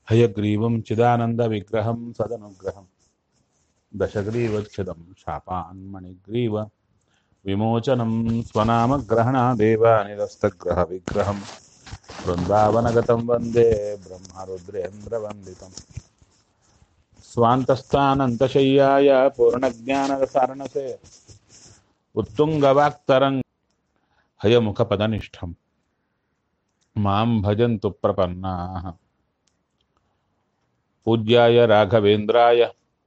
हयग्रीवं चिदानन्दविग्रहं सदनुग्रहं दशग्रीवच्छिदं शापान्मणिग्रीव विमोचनं स्वनामग्रहणादेव निरस्तग्रहविग्रहं वृन्दावनगतं वन्दे ब्रह्मरुद्रेन्द्रवन्दितम् स्वान्तस्थानन्तशय्याय पूर्णज्ञानरसारणसे उत्तुङ्गवाक्तरङ्ग हयमुखपदनिष्ठं मां भजन्तु प्रपन्नाः पूज्याय राघवेन्द्राय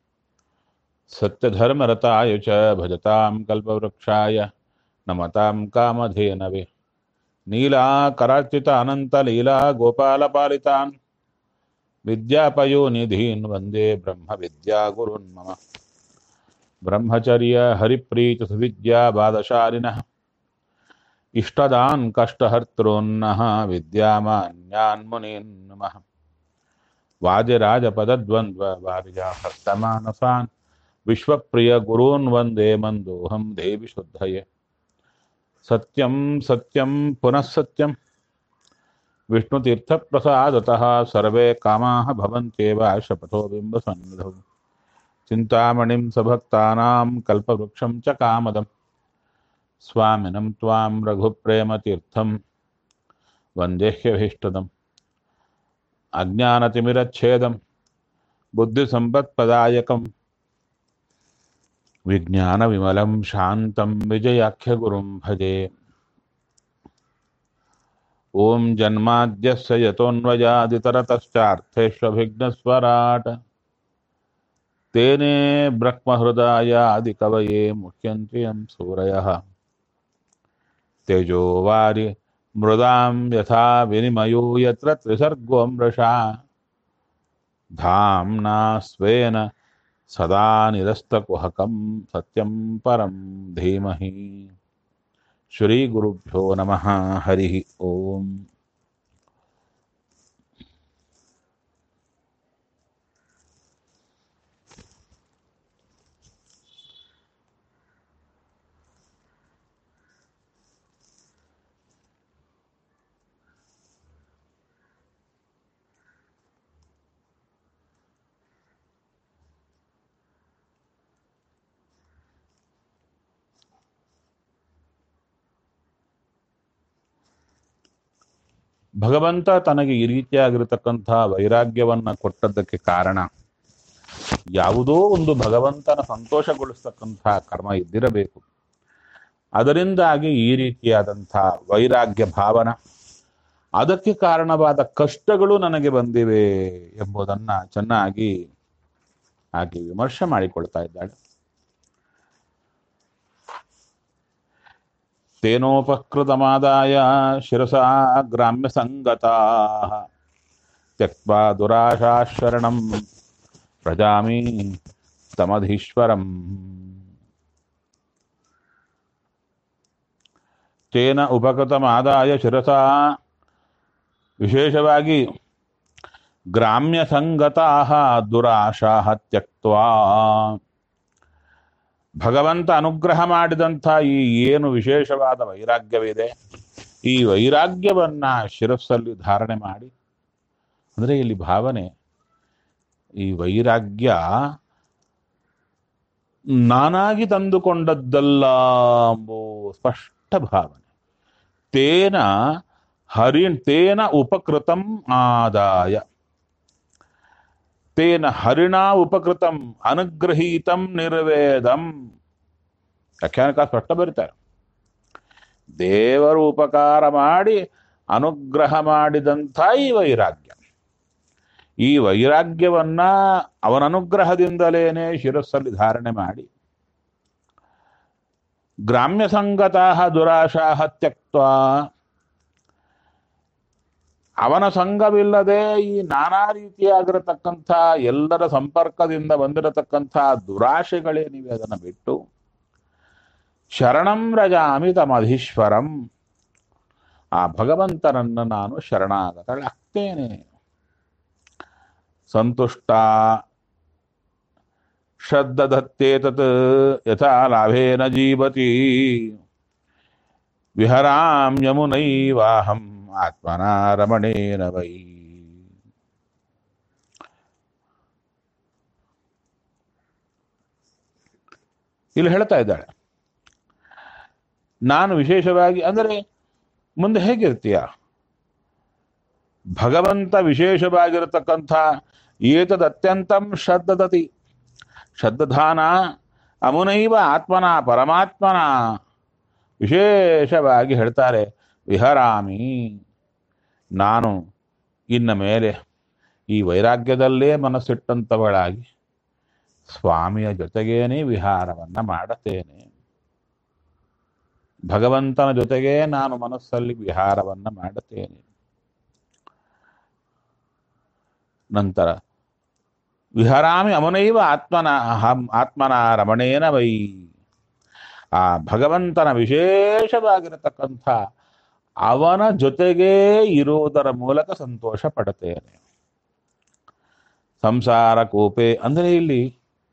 सत्यधर्मरताय च भजतां कल्पवृक्षाय नमतां कामधेनवे नीलाकरार्चितानन्तलीला गोपालपालितान् विद्यापयोनिधीन् वन्दे ब्रह्मविद्यागुरुन् मम ब्रह्मचर्य हरिप्रीतिसुविद्याबादशालिनः इष्टदान् कष्टहर्तॄन्नः विद्यामान्यान् मुनीन् नमः वादिराजपदद्वन्द्ववारिजाहस्तमानसान् विश्वप्रियगुरून् वन्दे मन्दोऽहं देवि शुद्धये सत्यं सत्यं पुनः सत्यं विष्णुतीर्थप्रसादतः सर्वे कामाः भवन्त्येव शपथो बिम्बसन्निधौ चिन्तामणिं सभक्तानां कल्पवृक्षं च कामदं स्वामिनं त्वां रघुप्रेमतीर्थं वन्देह्यभीष्टदम् अज्ञानतिमिरच्छेदं बुद्धिसम्पत्पदायकं विज्ञानविमलं शान्तं विजयाख्यगुरुं भजे ॐ जन्माद्यस्य यतोऽन्वयादितरतश्चार्थेष्वभिघ्नस्वराट् तेने ब्रह्महृदायादिकवये मुह्यन्त्रियं सूरयः तेजोवारि मृदां यथा विनिमयो यत्र त्रिसर्गो मृषा धाम्ना स्वेन सदा निरस्तकुहकं सत्यं परं धीमहि श्रीगुरुभ्यो नमः हरिः ओम् ಭಗವಂತ ತನಗೆ ಈ ರೀತಿಯಾಗಿರತಕ್ಕಂಥ ವೈರಾಗ್ಯವನ್ನ ಕೊಟ್ಟದ್ದಕ್ಕೆ ಕಾರಣ ಯಾವುದೋ ಒಂದು ಭಗವಂತನ ಸಂತೋಷಗೊಳಿಸ್ತಕ್ಕಂಥ ಕರ್ಮ ಇದ್ದಿರಬೇಕು ಅದರಿಂದಾಗಿ ಈ ರೀತಿಯಾದಂಥ ವೈರಾಗ್ಯ ಭಾವನ ಅದಕ್ಕೆ ಕಾರಣವಾದ ಕಷ್ಟಗಳು ನನಗೆ ಬಂದಿವೆ ಎಂಬುದನ್ನ ಚೆನ್ನಾಗಿ ಆಕೆ ವಿಮರ್ಶೆ ಮಾಡಿಕೊಳ್ತಾ ಇದ್ದಾಳೆ तेनोपकृतमादाय शिरसा ग्राम्यसङ्गताः त्यक्त्वा दुराशाशरणं व्रजामि तमधीश्वरम् ತೇನ ಉಪಕೃತಮಾದಾಯ ಶಿರಸಾ ವಿಶೇಷವಾಗಿ ಗ್ರಾಮ್ಯ ಸಂಗತಾ ದುರಾಶಾ ತ್ಯಕ್ವಾ ಭಗವಂತ ಅನುಗ್ರಹ ಮಾಡಿದಂಥ ಈ ಏನು ವಿಶೇಷವಾದ ವೈರಾಗ್ಯವಿದೆ ಈ ವೈರಾಗ್ಯವನ್ನ ಶಿರಸ್ಸಲ್ಲಿ ಧಾರಣೆ ಮಾಡಿ ಅಂದರೆ ಇಲ್ಲಿ ಭಾವನೆ ಈ ವೈರಾಗ್ಯ ನಾನಾಗಿ ತಂದುಕೊಂಡದ್ದಲ್ಲ ಎಂಬೋ ಸ್ಪಷ್ಟ ಭಾವನೆ ತೇನ ಹರಿ ತೇನ ಉಪಕೃತಂ ಆದಾಯ ತೇನ ಹರಿಣಾ ಉಪಕೃತಂ ಅನುಗ್ರಹೀತಂ ನಿರ್ವೇದಂ ವ್ಯಾಖ್ಯಾನಕ ಸ್ಪಷ್ಟ ಬರೀತಾರೆ ದೇವರು ಉಪಕಾರ ಮಾಡಿ ಅನುಗ್ರಹ ಮಾಡಿದಂಥ ಈ ವೈರಾಗ್ಯ ಈ ವೈರಾಗ್ಯವನ್ನ ಅವನ ಅನುಗ್ರಹದಿಂದಲೇನೆ ಶಿರಸ್ಸಲ್ಲಿ ಧಾರಣೆ ಮಾಡಿ ಗ್ರಾಮ್ಯ ಸಂಗತಾ ದುರಾಶಾ ತ್ಯಕ್ತ ಅವನ ಸಂಘವಿಲ್ಲದೆ ಈ ನಾನಾ ರೀತಿಯಾಗಿರತಕ್ಕಂಥ ಎಲ್ಲರ ಸಂಪರ್ಕದಿಂದ ಬಂದಿರತಕ್ಕಂಥ ದುರಾಶೆಗಳೇನಿವೆ ಅದನ್ನು ಬಿಟ್ಟು ಶರಣಂ ರಜಾಮಿ ತಮಧೀಶ್ವರಂ ಆ ಭಗವಂತನನ್ನು ನಾನು ಶರಣಾಗತಳಾಗ್ತೇನೆ ಸಂತುಷ್ಟ ಶ್ರದ್ಧದತ್ತೇತತ್ ಯಥಾ ಲಾಭೇನ ಜೀವತಿ ವಿಹರಾಂ ಯಮುನೈವಾಹಂ ಆತ್ಮನ ರಮಣೇನ ವೈ ಇಲ್ಲಿ ಹೇಳ್ತಾ ಇದ್ದಾಳೆ ನಾನು ವಿಶೇಷವಾಗಿ ಅಂದರೆ ಮುಂದೆ ಹೇಗಿರ್ತೀಯ ಭಗವಂತ ವಿಶೇಷವಾಗಿರತಕ್ಕಂಥ ಏತದ್ ಅತ್ಯಂತಂ ಶ್ರದ್ಧದತಿ ಶ್ರದ್ಧಾನ ಅಮುನೈವ ಆತ್ಮನ ಪರಮಾತ್ಮನ ವಿಶೇಷವಾಗಿ ಹೇಳ್ತಾರೆ ವಿಹರಾಮಿ ನಾನು ಇನ್ನ ಮೇಲೆ ಈ ವೈರಾಗ್ಯದಲ್ಲೇ ಮನಸ್ಸಿಟ್ಟಂಥವಳಾಗಿ ಸ್ವಾಮಿಯ ಜೊತೆಗೇನೆ ವಿಹಾರವನ್ನ ಮಾಡುತ್ತೇನೆ ಭಗವಂತನ ಜೊತೆಗೇ ನಾನು ಮನಸ್ಸಲ್ಲಿ ವಿಹಾರವನ್ನ ಮಾಡುತ್ತೇನೆ ನಂತರ ವಿಹರಾಮಿ ಅಮನೈವ ಆತ್ಮನ ಅಹಂ ಆತ್ಮನ ರಮಣೇನ ವೈ ಆ ಭಗವಂತನ ವಿಶೇಷವಾಗಿರತಕ್ಕಂಥ ಅವನ ಜೊತೆಗೇ ಇರುವುದರ ಮೂಲಕ ಸಂತೋಷ ಪಡುತ್ತೇನೆ ಸಂಸಾರ ಕೋಪೆ ಅಂದರೆ ಇಲ್ಲಿ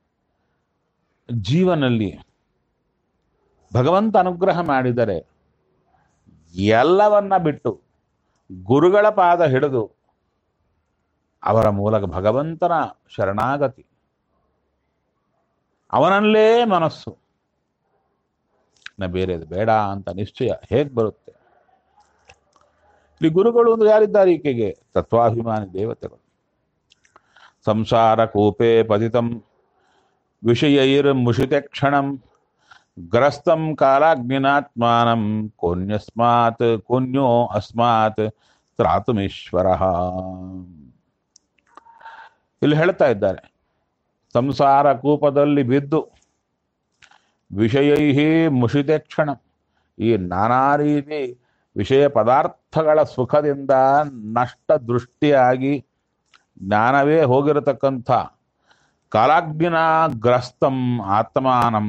ಜೀವನಲ್ಲಿ ಭಗವಂತ ಅನುಗ್ರಹ ಮಾಡಿದರೆ ಎಲ್ಲವನ್ನ ಬಿಟ್ಟು ಗುರುಗಳ ಪಾದ ಹಿಡಿದು ಅವರ ಮೂಲಕ ಭಗವಂತನ ಶರಣಾಗತಿ ಅವನಲ್ಲೇ ಮನಸ್ಸು ನ ಬೇರೆದು ಬೇಡ ಅಂತ ನಿಶ್ಚಯ ಹೇಗೆ ಬರುತ್ತೆ ಇಲ್ಲಿ ಗುರುಗಳು ಒಂದು ಯಾರಿದ್ದಾರೆ ಈಕೆಗೆ ತತ್ವಾಭಿಮಾನಿ ದೇವತೆಗಳು ಸಂಸಾರ ಕೂಪೆ ಪತಿತಂ ವಿಷಯೈರ್ ಮುಷಿತೆ ಕ್ಷಣಂ ಗ್ರಸ್ತಂ ಕಾಲಾಗ್ನಿನಾತ್ಮಾನಂ ಕೋನ್ಯಸ್ಮಾತ್ ಕೋನ್ಯೋ ಅಸ್ಮಾತ್ ತ್ರಾತುಮೀಶ್ವರ ಇಲ್ಲಿ ಹೇಳ್ತಾ ಇದ್ದಾರೆ ಸಂಸಾರ ಕೂಪದಲ್ಲಿ ಬಿದ್ದು ವಿಷಯೈ ಮುಷಿತೆ ಕ್ಷಣ ಈ ನಾನಾ ರೀತಿ ವಿಷಯ ಪದಾರ್ಥಗಳ ಸುಖದಿಂದ ನಷ್ಟ ದೃಷ್ಟಿಯಾಗಿ ಜ್ಞಾನವೇ ಹೋಗಿರತಕ್ಕಂಥ ಕಾಲಾಗ್ನಿನ ಗ್ರಸ್ತಂ ಆತ್ಮಾನಂ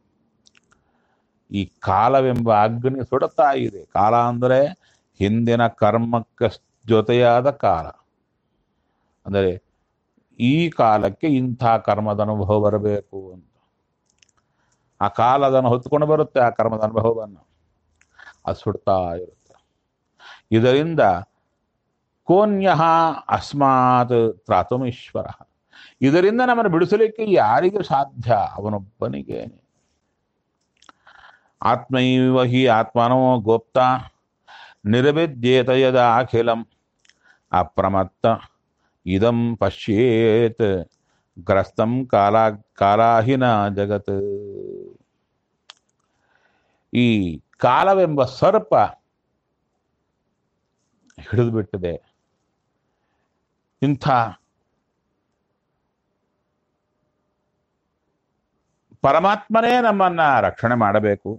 ಈ ಕಾಲವೆಂಬ ಅಗ್ನಿ ಸುಡುತ್ತಾ ಇದೆ ಕಾಲ ಅಂದರೆ ಹಿಂದಿನ ಕರ್ಮಕ್ಕೆ ಜೊತೆಯಾದ ಕಾಲ ಅಂದರೆ ಈ ಕಾಲಕ್ಕೆ ಇಂಥ ಕರ್ಮದ ಅನುಭವ ಬರಬೇಕು ಅಂತ ಆ ಕಾಲದನ್ನು ಹೊತ್ಕೊಂಡು ಬರುತ್ತೆ ಆ ಕರ್ಮದ ಅನುಭವವನ್ನು ಅದು ಸುಡ್ತಾ ಇರುತ್ತೆ ಇದರಿಂದ ಕೋನ್ಯ ಅಸ್ಮಾತ್ ತ್ರಾತುಮೀಶ್ವರ ಇದರಿಂದ ನಮ್ಮನ್ನು ಬಿಡಿಸಲಿಕ್ಕೆ ಯಾರಿಗೆ ಸಾಧ್ಯ ಅವನೊಬ್ಬನಿಗೇನೆ ಆತ್ಮೈವ ಹಿ ಆತ್ಮನೋ ಗೋಪ್ತ ನಿರ್ವಿದ್ಯೇತ ಯದ ಅಖಿಲಂ ಅಪ್ರಮತ್ತ ಇದಂ ಪಶ್ಯೇತ್ ಗ್ರಸ್ತಂ ಕಾಲ ಕಾಲಾಹಿನ ಜಗತ್ ಈ ಕಾಲವೆಂಬ ಸರ್ಪ ಹಿಡಿದು ಬಿಟ್ಟಿದೆ ಇಂಥ ಪರಮಾತ್ಮನೇ ನಮ್ಮನ್ನ ರಕ್ಷಣೆ ಮಾಡಬೇಕು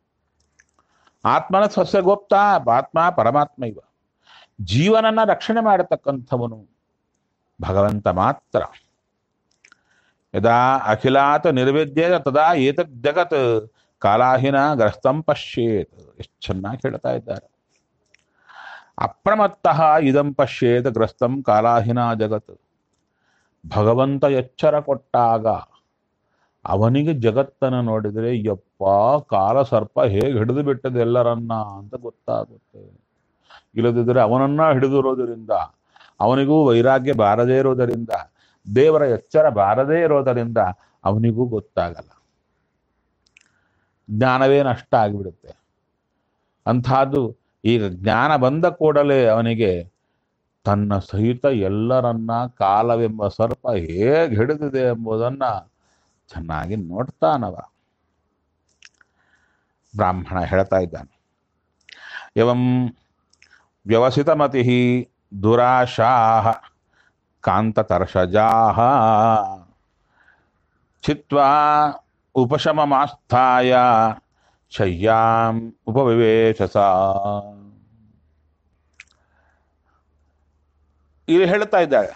ಆತ್ಮನ ಸಸ್ಯಗೋಪ್ತ ಆತ್ಮ ಪರಮಾತ್ಮ ಇವ ಜೀವನನ್ನ ರಕ್ಷಣೆ ಮಾಡತಕ್ಕಂಥವನು ಭಗವಂತ ಮಾತ್ರ ಯದಾ ಅಖಿಲಾತ್ ನಿರ್ವಿದ್ಯೇತ ತದಾ ಏತದ್ ಜಗತ್ ಕಾಲಾಹಿನ ಗ್ರಸ್ತಂ ಪಶ್ಯೇತ್ ಎಷ್ಟು ಚೆನ್ನಾಗಿ ಹೇಳ್ತಾ ಇದ್ದಾರೆ ಅಪ್ರಮತ್ತಃ ಇದಂ ಪಶ್ಯೇತ್ ಗ್ರಸ್ತಂ ಕಾಲಾಹಿನ ಜಗತ್ ಭಗವಂತ ಎಚ್ಚರ ಕೊಟ್ಟಾಗ ಅವನಿಗೆ ಜಗತ್ತನ್ನು ನೋಡಿದರೆ ಯಪ್ಪ ಕಾಲ ಸರ್ಪ ಹೇಗೆ ಹಿಡಿದು ಬಿಟ್ಟದೆ ಎಲ್ಲರನ್ನ ಅಂತ ಗೊತ್ತಾಗುತ್ತೆ ಇಲ್ಲದಿದ್ದರೆ ಅವನನ್ನ ಹಿಡಿದಿರೋದರಿಂದ ಅವನಿಗೂ ವೈರಾಗ್ಯ ಬಾರದೇ ಇರೋದರಿಂದ ದೇವರ ಎಚ್ಚರ ಬಾರದೇ ಇರೋದರಿಂದ ಅವನಿಗೂ ಗೊತ್ತಾಗಲ್ಲ ಜ್ಞಾನವೇ ನಷ್ಟ ಆಗಿಬಿಡುತ್ತೆ ಅಂಥದ್ದು ಈಗ ಜ್ಞಾನ ಬಂದ ಕೂಡಲೇ ಅವನಿಗೆ ತನ್ನ ಸಹಿತ ಎಲ್ಲರನ್ನ ಕಾಲವೆಂಬ ಸರ್ಪ ಹೇಗೆ ಹಿಡಿದಿದೆ ಎಂಬುದನ್ನ ಚೆನ್ನಾಗಿ ನೋಡ್ತಾನವ ಬ್ರಾಹ್ಮಣ ಹೇಳ್ತಾ ಇದ್ದಾನೆ ಎವಂ ವ್ಯವಸಿತಮತಿ ದುರಾಶಾ ಕಾಂತತರ್ಷಜಾ ಚಿತ್ವಾ ಉಪಶಮಮಾಸ್ಥಾಯ ಶಯ್ಯಾಂ ಉಪವಿವೇಶಸ ಇಲ್ಲಿ ಹೇಳ್ತಾ ಇದ್ದಾಳೆ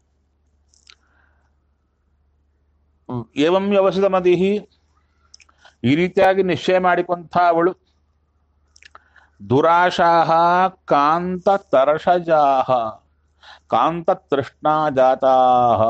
ಏವಂ ವ್ಯವಸಿತ ಮದಿಹಿ ಈ ರೀತಿಯಾಗಿ ನಿಶ್ಚಯ ಮಾಡಿಕೊಂಥ ಅವಳು ದುರಾಶಾಹ ಕಾಂತ ತರಷಜಾಹ ಕಾಂತ ತೃಷ್ಣಾ ಜಾತಾಹ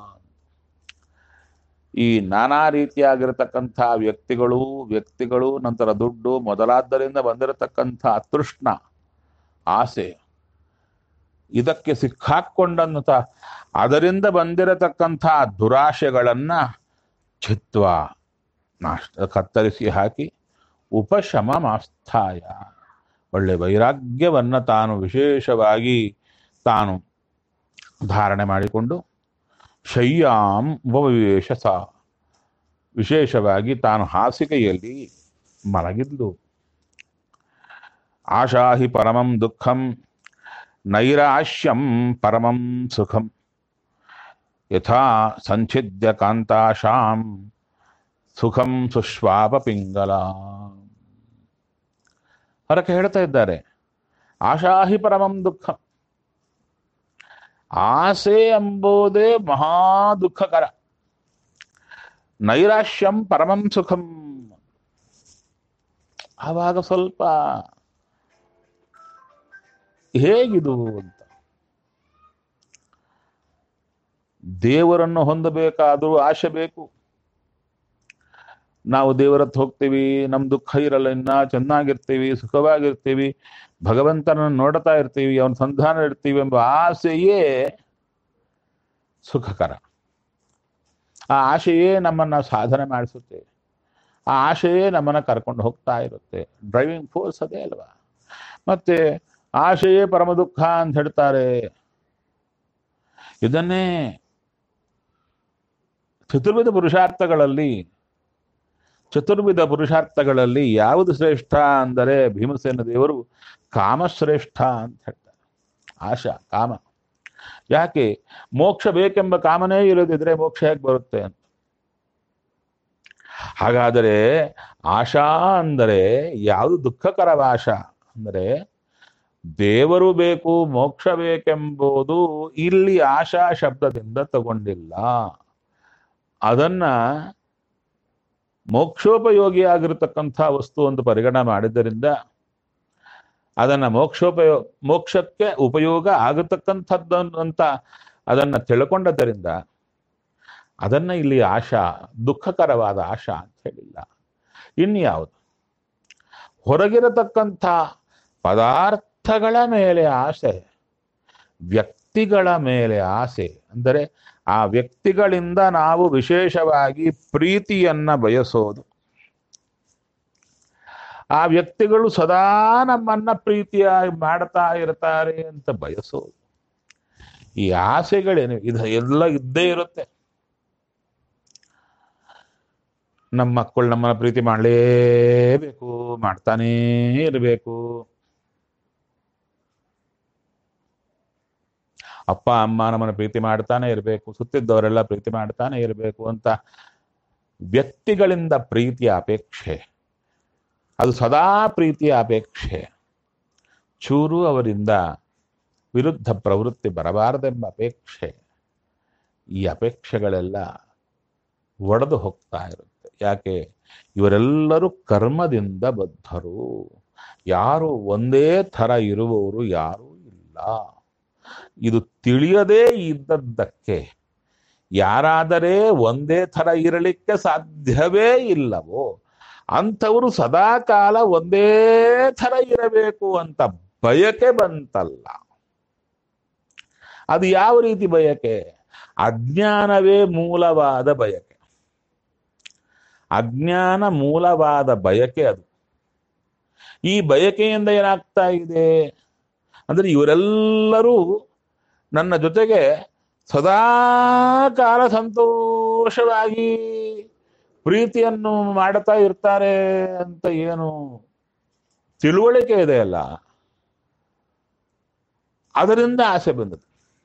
ಈ ನಾನಾ ರೀತಿಯಾಗಿರತಕ್ಕಂಥ ವ್ಯಕ್ತಿಗಳು ವ್ಯಕ್ತಿಗಳು ನಂತರ ದುಡ್ಡು ಮೊದಲಾದ್ದರಿಂದ ಬಂದಿರತಕ್ಕಂಥ ತೃಷ್ಣ ಆಸೆ ಇದಕ್ಕೆ ಸಿಕ್ಕಾಕೊಂಡಂತ ಅದರಿಂದ ಬಂದಿರತಕ್ಕಂಥ ದುರಾಶೆಗಳನ್ನ ಚಿತ್ವ ನಾಷ್ಟ ಕತ್ತರಿಸಿ ಹಾಕಿ ಉಪಶಮ ಮಾಸ್ಥಾಯ ಒಳ್ಳೆ ವೈರಾಗ್ಯವನ್ನು ತಾನು ವಿಶೇಷವಾಗಿ ತಾನು ಧಾರಣೆ ಮಾಡಿಕೊಂಡು ಶಯ್ಯಾಂ ಉಪವಿವೇಶ ಸ ವಿಶೇಷವಾಗಿ ತಾನು ಹಾಸಿಗೆಯಲ್ಲಿ ಮಲಗಿದ್ಲು ಆಶಾಹಿ ಪರಮಂ ದುಃಖಂ ನೈರಾಶ್ಯಂ ಪರಮಂ ಸುಖಂ ಯಥಾ ಸಂಛಿದ್ಯ ಕಾಂತಾಶಾಂ ಸುಖಂ ಸುಶ್ವಾಪ ಪಿಂಗಲ ಹೊರಕ್ಕೆ ಹೇಳ್ತಾ ಇದ್ದಾರೆ ಆಶಾಹಿ ಪರಮಂ ದುಃಖ ಆಸೆ ಎಂಬುದೇ ಮಹಾ ದುಃಖಕರ ನೈರಾಶ್ಯಂ ಪರಮಂ ಸುಖಂ ಆವಾಗ ಸ್ವಲ್ಪ ಹೇಗಿದು ಅಂತ ದೇವರನ್ನು ಹೊಂದಬೇಕಾದರೂ ಆಶೆ ಬೇಕು ನಾವು ದೇವರತ್ತು ಹೋಗ್ತೀವಿ ನಮ್ಮ ದುಃಖ ಇರಲ್ಲ ಇನ್ನ ಚೆನ್ನಾಗಿರ್ತೀವಿ ಸುಖವಾಗಿರ್ತೀವಿ ಭಗವಂತನನ್ನು ನೋಡ್ತಾ ಇರ್ತೀವಿ ಅವನ ಸಂಧಾನ ಇರ್ತೀವಿ ಎಂಬ ಆಸೆಯೇ ಸುಖಕರ ಆ ಆಶೆಯೇ ನಮ್ಮನ್ನ ಸಾಧನೆ ಮಾಡಿಸುತ್ತೆ ಆ ಆಶೆಯೇ ನಮ್ಮನ್ನ ಕರ್ಕೊಂಡು ಹೋಗ್ತಾ ಇರುತ್ತೆ ಡ್ರೈವಿಂಗ್ ಫೋರ್ಸ್ ಅದೇ ಅಲ್ವಾ ಮತ್ತೆ ಆಶೆಯೇ ಪರಮ ದುಃಖ ಅಂತ ಹೇಳ್ತಾರೆ ಇದನ್ನೇ ಚತುರ್ವಿಧ ಪುರುಷಾರ್ಥಗಳಲ್ಲಿ ಚತುರ್ವಿಧ ಪುರುಷಾರ್ಥಗಳಲ್ಲಿ ಯಾವುದು ಶ್ರೇಷ್ಠ ಅಂದರೆ ಭೀಮಸೇನ ದೇವರು ಕಾಮಶ್ರೇಷ್ಠ ಅಂತ ಹೇಳ್ತಾರೆ ಆಶಾ ಕಾಮ ಯಾಕೆ ಮೋಕ್ಷ ಬೇಕೆಂಬ ಕಾಮನೇ ಇರೋದಿದ್ರೆ ಮೋಕ್ಷ ಹೇಗೆ ಬರುತ್ತೆ ಅಂತ ಹಾಗಾದರೆ ಆಶಾ ಅಂದರೆ ಯಾವುದು ದುಃಖಕರವ ಆಶಾ ಅಂದರೆ ದೇವರು ಬೇಕು ಮೋಕ್ಷ ಬೇಕೆಂಬುದು ಇಲ್ಲಿ ಆಶಾ ಶಬ್ದದಿಂದ ತಗೊಂಡಿಲ್ಲ ಅದನ್ನ ಮೋಕ್ಷೋಪಯೋಗಿಯಾಗಿರತಕ್ಕಂಥ ವಸ್ತು ಅಂತ ಪರಿಗಣನೆ ಮಾಡಿದ್ದರಿಂದ ಅದನ್ನ ಮೋಕ್ಷೋಪಯೋ ಮೋಕ್ಷಕ್ಕೆ ಉಪಯೋಗ ಆಗತಕ್ಕಂಥದ್ದು ಅಂತ ಅದನ್ನ ತಿಳ್ಕೊಂಡದ್ದರಿಂದ ಅದನ್ನ ಇಲ್ಲಿ ಆಶಾ ದುಃಖಕರವಾದ ಆಶಾ ಅಂತ ಹೇಳಿಲ್ಲ ಇನ್ಯಾವುದು ಹೊರಗಿರತಕ್ಕಂಥ ಪದಾರ್ಥಗಳ ಮೇಲೆ ಆಸೆ ವ್ಯಕ್ತಿಗಳ ಮೇಲೆ ಆಸೆ ಅಂದರೆ ಆ ವ್ಯಕ್ತಿಗಳಿಂದ ನಾವು ವಿಶೇಷವಾಗಿ ಪ್ರೀತಿಯನ್ನ ಬಯಸೋದು ಆ ವ್ಯಕ್ತಿಗಳು ಸದಾ ನಮ್ಮನ್ನ ಪ್ರೀತಿಯಾಗಿ ಮಾಡ್ತಾ ಇರ್ತಾರೆ ಅಂತ ಬಯಸೋದು ಈ ಆಸೆಗಳೇನು ಇದು ಎಲ್ಲ ಇದ್ದೇ ಇರುತ್ತೆ ನಮ್ಮ ಮಕ್ಕಳು ನಮ್ಮನ್ನ ಪ್ರೀತಿ ಮಾಡಲೇಬೇಕು ಮಾಡ್ತಾನೇ ಇರಬೇಕು ಅಪ್ಪ ಅಮ್ಮ ನಮ್ಮನ್ನ ಪ್ರೀತಿ ಮಾಡ್ತಾನೆ ಇರಬೇಕು ಸುತ್ತಿದ್ದವರೆಲ್ಲ ಪ್ರೀತಿ ಮಾಡ್ತಾನೆ ಇರಬೇಕು ಅಂತ ವ್ಯಕ್ತಿಗಳಿಂದ ಪ್ರೀತಿಯ ಅಪೇಕ್ಷೆ ಅದು ಸದಾ ಪ್ರೀತಿಯ ಅಪೇಕ್ಷೆ ಚೂರು ಅವರಿಂದ ವಿರುದ್ಧ ಪ್ರವೃತ್ತಿ ಬರಬಾರದೆಂಬ ಅಪೇಕ್ಷೆ ಈ ಅಪೇಕ್ಷೆಗಳೆಲ್ಲ ಒಡೆದು ಹೋಗ್ತಾ ಇರುತ್ತೆ ಯಾಕೆ ಇವರೆಲ್ಲರೂ ಕರ್ಮದಿಂದ ಬದ್ಧರು ಯಾರು ಒಂದೇ ಥರ ಇರುವವರು ಯಾರೂ ಇಲ್ಲ ಇದು ತಿಳಿಯದೇ ಇದ್ದದ್ದಕ್ಕೆ ಯಾರಾದರೆ ಒಂದೇ ಥರ ಇರಲಿಕ್ಕೆ ಸಾಧ್ಯವೇ ಇಲ್ಲವೋ ಅಂಥವರು ಸದಾ ಕಾಲ ಒಂದೇ ಥರ ಇರಬೇಕು ಅಂತ ಬಯಕೆ ಬಂತಲ್ಲ ಅದು ಯಾವ ರೀತಿ ಬಯಕೆ ಅಜ್ಞಾನವೇ ಮೂಲವಾದ ಬಯಕೆ ಅಜ್ಞಾನ ಮೂಲವಾದ ಬಯಕೆ ಅದು ಈ ಬಯಕೆಯಿಂದ ಏನಾಗ್ತಾ ಇದೆ ಅಂದ್ರೆ ಇವರೆಲ್ಲರೂ ನನ್ನ ಜೊತೆಗೆ ಸದಾ ಕಾಲ ಸಂತೋಷವಾಗಿ ಪ್ರೀತಿಯನ್ನು ಮಾಡ್ತಾ ಇರ್ತಾರೆ ಅಂತ ಏನು ತಿಳುವಳಿಕೆ ಇದೆಯಲ್ಲ ಅದರಿಂದ ಆಸೆ ಬಂದದ್ದು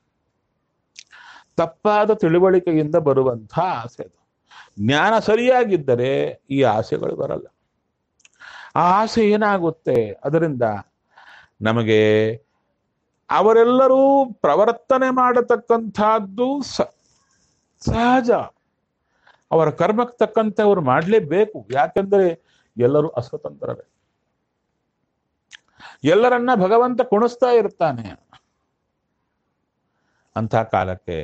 ತಪ್ಪಾದ ತಿಳುವಳಿಕೆಯಿಂದ ಬರುವಂಥ ಆಸೆ ಅದು ಜ್ಞಾನ ಸರಿಯಾಗಿದ್ದರೆ ಈ ಆಸೆಗಳು ಬರಲ್ಲ ಆ ಆಸೆ ಏನಾಗುತ್ತೆ ಅದರಿಂದ ನಮಗೆ ಅವರೆಲ್ಲರೂ ಪ್ರವರ್ತನೆ ಮಾಡತಕ್ಕಂಥದ್ದು ಸ ಸಹಜ ಅವರ ಕರ್ಮಕ್ಕೆ ತಕ್ಕಂತೆ ಅವರು ಮಾಡಲೇಬೇಕು ಯಾಕೆಂದರೆ ಎಲ್ಲರೂ ಅಸ್ವತಂತ್ರರೇ ಎಲ್ಲರನ್ನ ಭಗವಂತ ಕುಣಿಸ್ತಾ ಇರ್ತಾನೆ ಅಂಥ ಕಾಲಕ್ಕೆ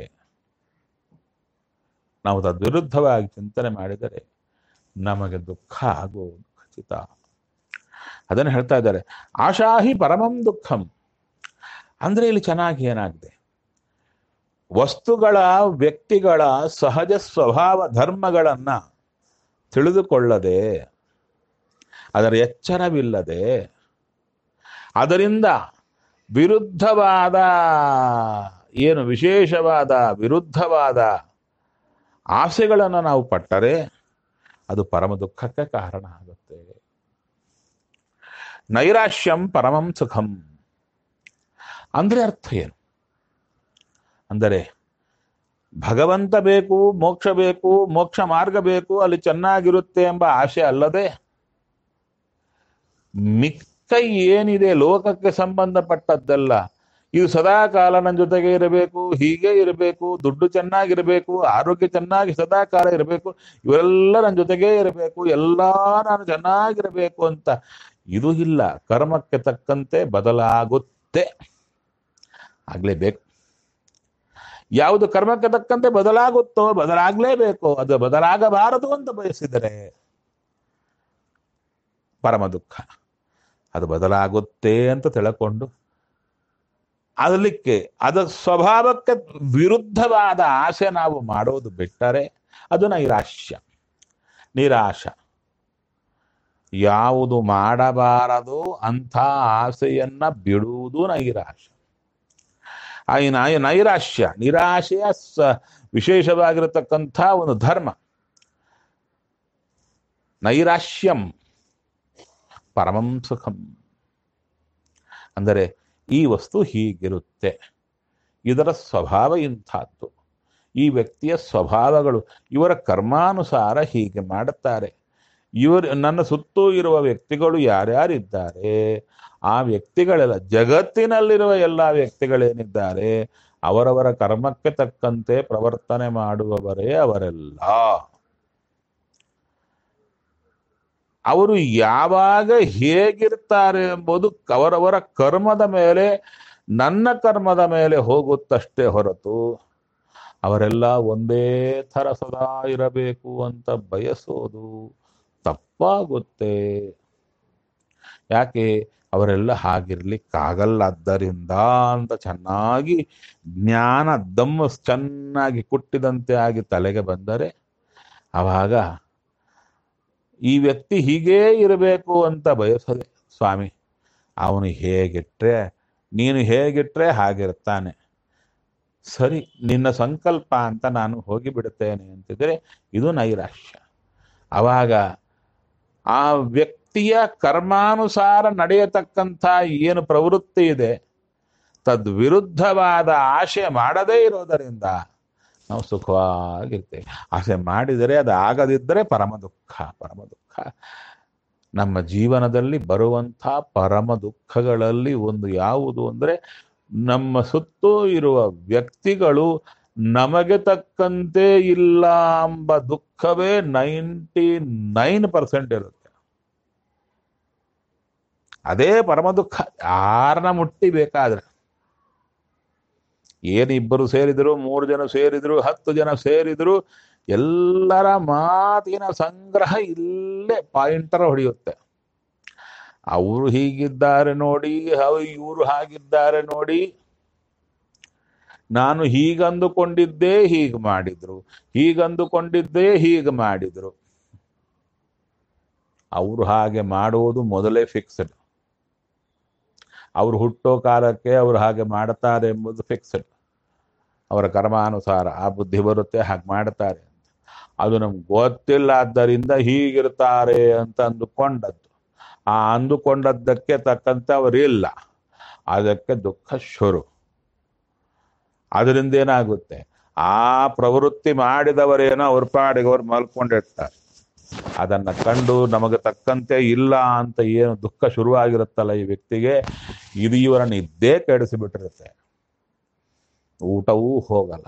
ನಾವು ತದ್ವಿರುದ್ಧವಾಗಿ ಚಿಂತನೆ ಮಾಡಿದರೆ ನಮಗೆ ದುಃಖ ಆಗುವುದು ಖಚಿತ ಅದನ್ನು ಹೇಳ್ತಾ ಇದ್ದಾರೆ ಆಶಾಹಿ ಪರಮಂ ದುಃಖಂ ಅಂದ್ರೆ ಇಲ್ಲಿ ಚೆನ್ನಾಗಿ ಏನಾಗಿದೆ ವಸ್ತುಗಳ ವ್ಯಕ್ತಿಗಳ ಸಹಜ ಸ್ವಭಾವ ಧರ್ಮಗಳನ್ನ ತಿಳಿದುಕೊಳ್ಳದೆ ಅದರ ಎಚ್ಚರವಿಲ್ಲದೆ ಅದರಿಂದ ವಿರುದ್ಧವಾದ ಏನು ವಿಶೇಷವಾದ ವಿರುದ್ಧವಾದ ಆಸೆಗಳನ್ನು ನಾವು ಪಟ್ಟರೆ ಅದು ಪರಮ ದುಃಖಕ್ಕೆ ಕಾರಣ ಆಗುತ್ತೆ ನೈರಾಶ್ಯಂ ಪರಮಂ ಸುಖಂ ಅಂದ್ರೆ ಅರ್ಥ ಏನು ಅಂದರೆ ಭಗವಂತ ಬೇಕು ಮೋಕ್ಷ ಬೇಕು ಮೋಕ್ಷ ಮಾರ್ಗ ಬೇಕು ಅಲ್ಲಿ ಚೆನ್ನಾಗಿರುತ್ತೆ ಎಂಬ ಆಶೆ ಅಲ್ಲದೆ ಮಿಕ್ಕ ಏನಿದೆ ಲೋಕಕ್ಕೆ ಸಂಬಂಧಪಟ್ಟದ್ದಲ್ಲ ಇದು ಸದಾ ಕಾಲ ನನ್ನ ಜೊತೆಗೆ ಇರಬೇಕು ಹೀಗೆ ಇರಬೇಕು ದುಡ್ಡು ಚೆನ್ನಾಗಿರಬೇಕು ಆರೋಗ್ಯ ಚೆನ್ನಾಗಿ ಸದಾ ಕಾಲ ಇರಬೇಕು ಇವೆಲ್ಲ ನನ್ನ ಜೊತೆಗೇ ಇರಬೇಕು ಎಲ್ಲ ನಾನು ಚೆನ್ನಾಗಿರಬೇಕು ಅಂತ ಇದು ಇಲ್ಲ ಕರ್ಮಕ್ಕೆ ತಕ್ಕಂತೆ ಬದಲಾಗುತ್ತೆ ಆಗ್ಲೇಬೇಕು ಯಾವುದು ಕರ್ಮಕ್ಕೆ ತಕ್ಕಂತೆ ಬದಲಾಗುತ್ತೋ ಬದಲಾಗ್ಲೇಬೇಕು ಅದು ಬದಲಾಗಬಾರದು ಅಂತ ಬಯಸಿದರೆ ಪರಮ ದುಃಖ ಅದು ಬದಲಾಗುತ್ತೆ ಅಂತ ತಿಳ್ಕೊಂಡು ಅದಕ್ಕೆ ಅದ ಸ್ವಭಾವಕ್ಕೆ ವಿರುದ್ಧವಾದ ಆಸೆ ನಾವು ಮಾಡೋದು ಬಿಟ್ಟರೆ ಅದು ನೈರಾಶ್ಯ ನಿರಾಶ ಯಾವುದು ಮಾಡಬಾರದು ಅಂಥ ಆಸೆಯನ್ನ ಬಿಡುವುದು ನೈರಾಶ್ಯ ಆ ಈ ನೈ ನೈರಾಶ್ಯ ನಿರಾಶೆಯ ಸ ವಿಶೇಷವಾಗಿರತಕ್ಕಂಥ ಒಂದು ಧರ್ಮ ನೈರಾಶ್ಯಂ ಪರಮಂ ಸುಖಂ ಅಂದರೆ ಈ ವಸ್ತು ಹೀಗಿರುತ್ತೆ ಇದರ ಸ್ವಭಾವ ಇಂಥದ್ದು ಈ ವ್ಯಕ್ತಿಯ ಸ್ವಭಾವಗಳು ಇವರ ಕರ್ಮಾನುಸಾರ ಹೀಗೆ ಮಾಡುತ್ತಾರೆ ಇವರು ನನ್ನ ಸುತ್ತೂ ಇರುವ ವ್ಯಕ್ತಿಗಳು ಯಾರ್ಯಾರಿದ್ದಾರೆ ಆ ವ್ಯಕ್ತಿಗಳೆಲ್ಲ ಜಗತ್ತಿನಲ್ಲಿರುವ ಎಲ್ಲ ವ್ಯಕ್ತಿಗಳೇನಿದ್ದಾರೆ ಅವರವರ ಕರ್ಮಕ್ಕೆ ತಕ್ಕಂತೆ ಪ್ರವರ್ತನೆ ಮಾಡುವವರೇ ಅವರೆಲ್ಲ ಅವರು ಯಾವಾಗ ಹೇಗಿರ್ತಾರೆ ಎಂಬುದು ಅವರವರ ಕರ್ಮದ ಮೇಲೆ ನನ್ನ ಕರ್ಮದ ಮೇಲೆ ಹೋಗುತ್ತಷ್ಟೇ ಹೊರತು ಅವರೆಲ್ಲ ಒಂದೇ ಥರ ಸದಾ ಇರಬೇಕು ಅಂತ ಬಯಸೋದು ತಪ್ಪಾಗುತ್ತೆ ಯಾಕೆ ಅವರೆಲ್ಲ ಹಾಗಿರ್ಲಿಕ್ಕಾಗಲ್ಲದ್ದರಿಂದ ಅಂತ ಚೆನ್ನಾಗಿ ಜ್ಞಾನ ದಮ್ಮ ಚೆನ್ನಾಗಿ ಕುಟ್ಟಿದಂತೆ ಆಗಿ ತಲೆಗೆ ಬಂದರೆ ಆವಾಗ ಈ ವ್ಯಕ್ತಿ ಹೀಗೇ ಇರಬೇಕು ಅಂತ ಬಯಸದೆ ಸ್ವಾಮಿ ಅವನು ಹೇಗಿಟ್ರೆ ನೀನು ಹೇಗಿಟ್ರೆ ಹಾಗಿರ್ತಾನೆ ಸರಿ ನಿನ್ನ ಸಂಕಲ್ಪ ಅಂತ ನಾನು ಹೋಗಿ ಬಿಡುತ್ತೇನೆ ಅಂತಿದ್ರೆ ಇದು ನೈರಾಶ್ಯ ಅವಾಗ ಆ ವ್ಯಕ್ತಿಯ ಕರ್ಮಾನುಸಾರ ನಡೆಯತಕ್ಕಂಥ ಏನು ಪ್ರವೃತ್ತಿ ಇದೆ ತದ್ವಿರುದ್ಧವಾದ ಆಶೆ ಮಾಡದೇ ಇರೋದರಿಂದ ನಾವು ಸುಖವಾಗಿರ್ತೇವೆ ಆಸೆ ಮಾಡಿದರೆ ಅದು ಆಗದಿದ್ದರೆ ಪರಮ ದುಃಖ ಪರಮ ದುಃಖ ನಮ್ಮ ಜೀವನದಲ್ಲಿ ಬರುವಂಥ ಪರಮ ದುಃಖಗಳಲ್ಲಿ ಒಂದು ಯಾವುದು ಅಂದರೆ ನಮ್ಮ ಸುತ್ತೂ ಇರುವ ವ್ಯಕ್ತಿಗಳು ನಮಗೆ ತಕ್ಕಂತೆ ಇಲ್ಲ ಎಂಬ ದುಃಖವೇ ನೈಂಟಿ ನೈನ್ ಪರ್ಸೆಂಟ್ ಇರುತ್ತೆ ಅದೇ ಪರಮ ದುಃಖ ಯಾರನ್ನ ಮುಟ್ಟಿ ಬೇಕಾದ್ರೆ ಏನು ಇಬ್ಬರು ಸೇರಿದ್ರು ಮೂರು ಜನ ಸೇರಿದ್ರು ಹತ್ತು ಜನ ಸೇರಿದ್ರು ಎಲ್ಲರ ಮಾತಿನ ಸಂಗ್ರಹ ಇಲ್ಲೇ ಪಾಯಿಂಟರ್ ಹೊಡೆಯುತ್ತೆ ಅವರು ಹೀಗಿದ್ದಾರೆ ನೋಡಿ ಇವರು ಹಾಗಿದ್ದಾರೆ ನೋಡಿ ನಾನು ಹೀಗಂದುಕೊಂಡಿದ್ದೇ ಹೀಗೆ ಮಾಡಿದ್ರು ಹೀಗಂದುಕೊಂಡಿದ್ದೇ ಹೀಗೆ ಮಾಡಿದ್ರು ಅವರು ಹಾಗೆ ಮಾಡುವುದು ಮೊದಲೇ ಫಿಕ್ಸ್ಡ್ ಅವ್ರು ಹುಟ್ಟೋ ಕಾಲಕ್ಕೆ ಅವರು ಹಾಗೆ ಮಾಡ್ತಾರೆ ಎಂಬುದು ಫಿಕ್ಸ್ಡ್ ಅವರ ಕರ್ಮಾನುಸಾರ ಆ ಬುದ್ಧಿ ಬರುತ್ತೆ ಹಾಗೆ ಮಾಡ್ತಾರೆ ಅಂತ ಅದು ನಮ್ಗೆ ಗೊತ್ತಿಲ್ಲ ಆದ್ದರಿಂದ ಹೀಗಿರ್ತಾರೆ ಅಂತ ಅಂದುಕೊಂಡದ್ದು ಆ ಅಂದುಕೊಂಡದ್ದಕ್ಕೆ ತಕ್ಕಂತೆ ಅವರಿಲ್ಲ ಅದಕ್ಕೆ ದುಃಖ ಶುರು ಅದರಿಂದ ಏನಾಗುತ್ತೆ ಆ ಪ್ರವೃತ್ತಿ ಮಾಡಿದವರೇನೋ ಅವ್ರ ಪಾಡಿಗೆ ಅವ್ರು ಮಲ್ಕೊಂಡಿರ್ತಾರೆ ಅದನ್ನ ಕಂಡು ನಮಗೆ ತಕ್ಕಂತೆ ಇಲ್ಲ ಅಂತ ಏನು ದುಃಖ ಶುರುವಾಗಿರುತ್ತಲ್ಲ ಈ ವ್ಯಕ್ತಿಗೆ ಇದು ಇವರನ್ನು ಇದ್ದೇ ಕೆಡಿಸಿಬಿಟ್ಟಿರುತ್ತೆ ಊಟವೂ ಹೋಗಲ್ಲ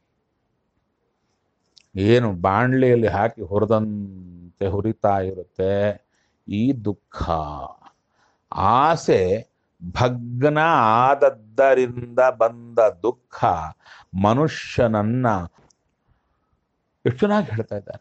ಏನು ಬಾಣ್ಲಿಯಲ್ಲಿ ಹಾಕಿ ಹುರಿದಂತೆ ಹುರಿತಾ ಇರುತ್ತೆ ಈ ದುಃಖ ಆಸೆ ಭಗ್ನ ಆದದ್ದರಿಂದ ಬಂದ ದುಃಖ ಮನುಷ್ಯನನ್ನ ಎಷ್ಟು ಚೆನ್ನಾಗಿ ಹೇಳ್ತಾ ಇದ್ದಾರೆ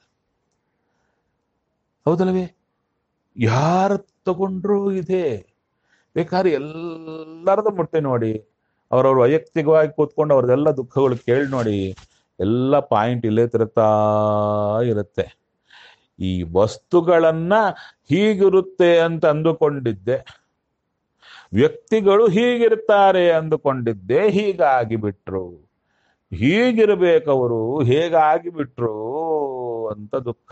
ಹೌದಲ್ವೇ ಯಾರು ತಗೊಂಡ್ರೂ ಇದೆ ಬೇಕಾದ್ರೆ ಎಲ್ಲರದು ಮುಟ್ಟೆ ನೋಡಿ ಅವ್ರವ್ರ ವೈಯಕ್ತಿಕವಾಗಿ ಕೂತ್ಕೊಂಡು ಅವ್ರದ್ದೆಲ್ಲ ದುಃಖಗಳು ಕೇಳಿ ನೋಡಿ ಎಲ್ಲ ಪಾಯಿಂಟ್ ಇಲ್ಲೇ ತಿರುತ್ತಾ ಇರುತ್ತೆ ಈ ವಸ್ತುಗಳನ್ನ ಹೀಗಿರುತ್ತೆ ಅಂತ ಅಂದುಕೊಂಡಿದ್ದೆ ವ್ಯಕ್ತಿಗಳು ಹೀಗಿರ್ತಾರೆ ಅಂದುಕೊಂಡಿದ್ದೆ ಹೀಗಾಗಿ ಬಿಟ್ರು ಹೀಗಿರ್ಬೇಕವರು ಹೇಗಾಗಿ ಬಿಟ್ರು ಅಂತ ದುಃಖ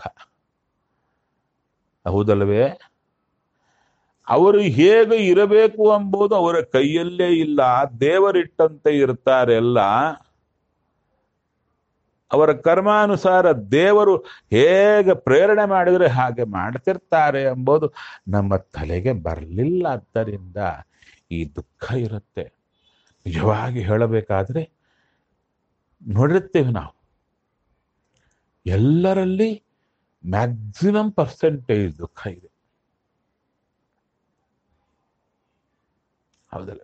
ಹೌದಲ್ವೇ ಅವರು ಹೇಗೆ ಇರಬೇಕು ಎಂಬುದು ಅವರ ಕೈಯಲ್ಲೇ ಇಲ್ಲ ದೇವರಿಟ್ಟಂತೆ ಇರ್ತಾರೆ ಎಲ್ಲ ಅವರ ಕರ್ಮಾನುಸಾರ ದೇವರು ಹೇಗೆ ಪ್ರೇರಣೆ ಮಾಡಿದರೆ ಹಾಗೆ ಮಾಡ್ತಿರ್ತಾರೆ ಎಂಬುದು ನಮ್ಮ ತಲೆಗೆ ಬರಲಿಲ್ಲ ಆದ್ದರಿಂದ ಈ ದುಃಖ ಇರುತ್ತೆ ನಿಜವಾಗಿ ಹೇಳಬೇಕಾದ್ರೆ ನೋಡಿರ್ತೇವೆ ನಾವು ಎಲ್ಲರಲ್ಲಿ ಮ್ಯಾಕ್ಸಿಮಮ್ ಪರ್ಸೆಂಟೇಜ್ ದುಃಖ ಇದೆ ಹೌದಲ್ಲ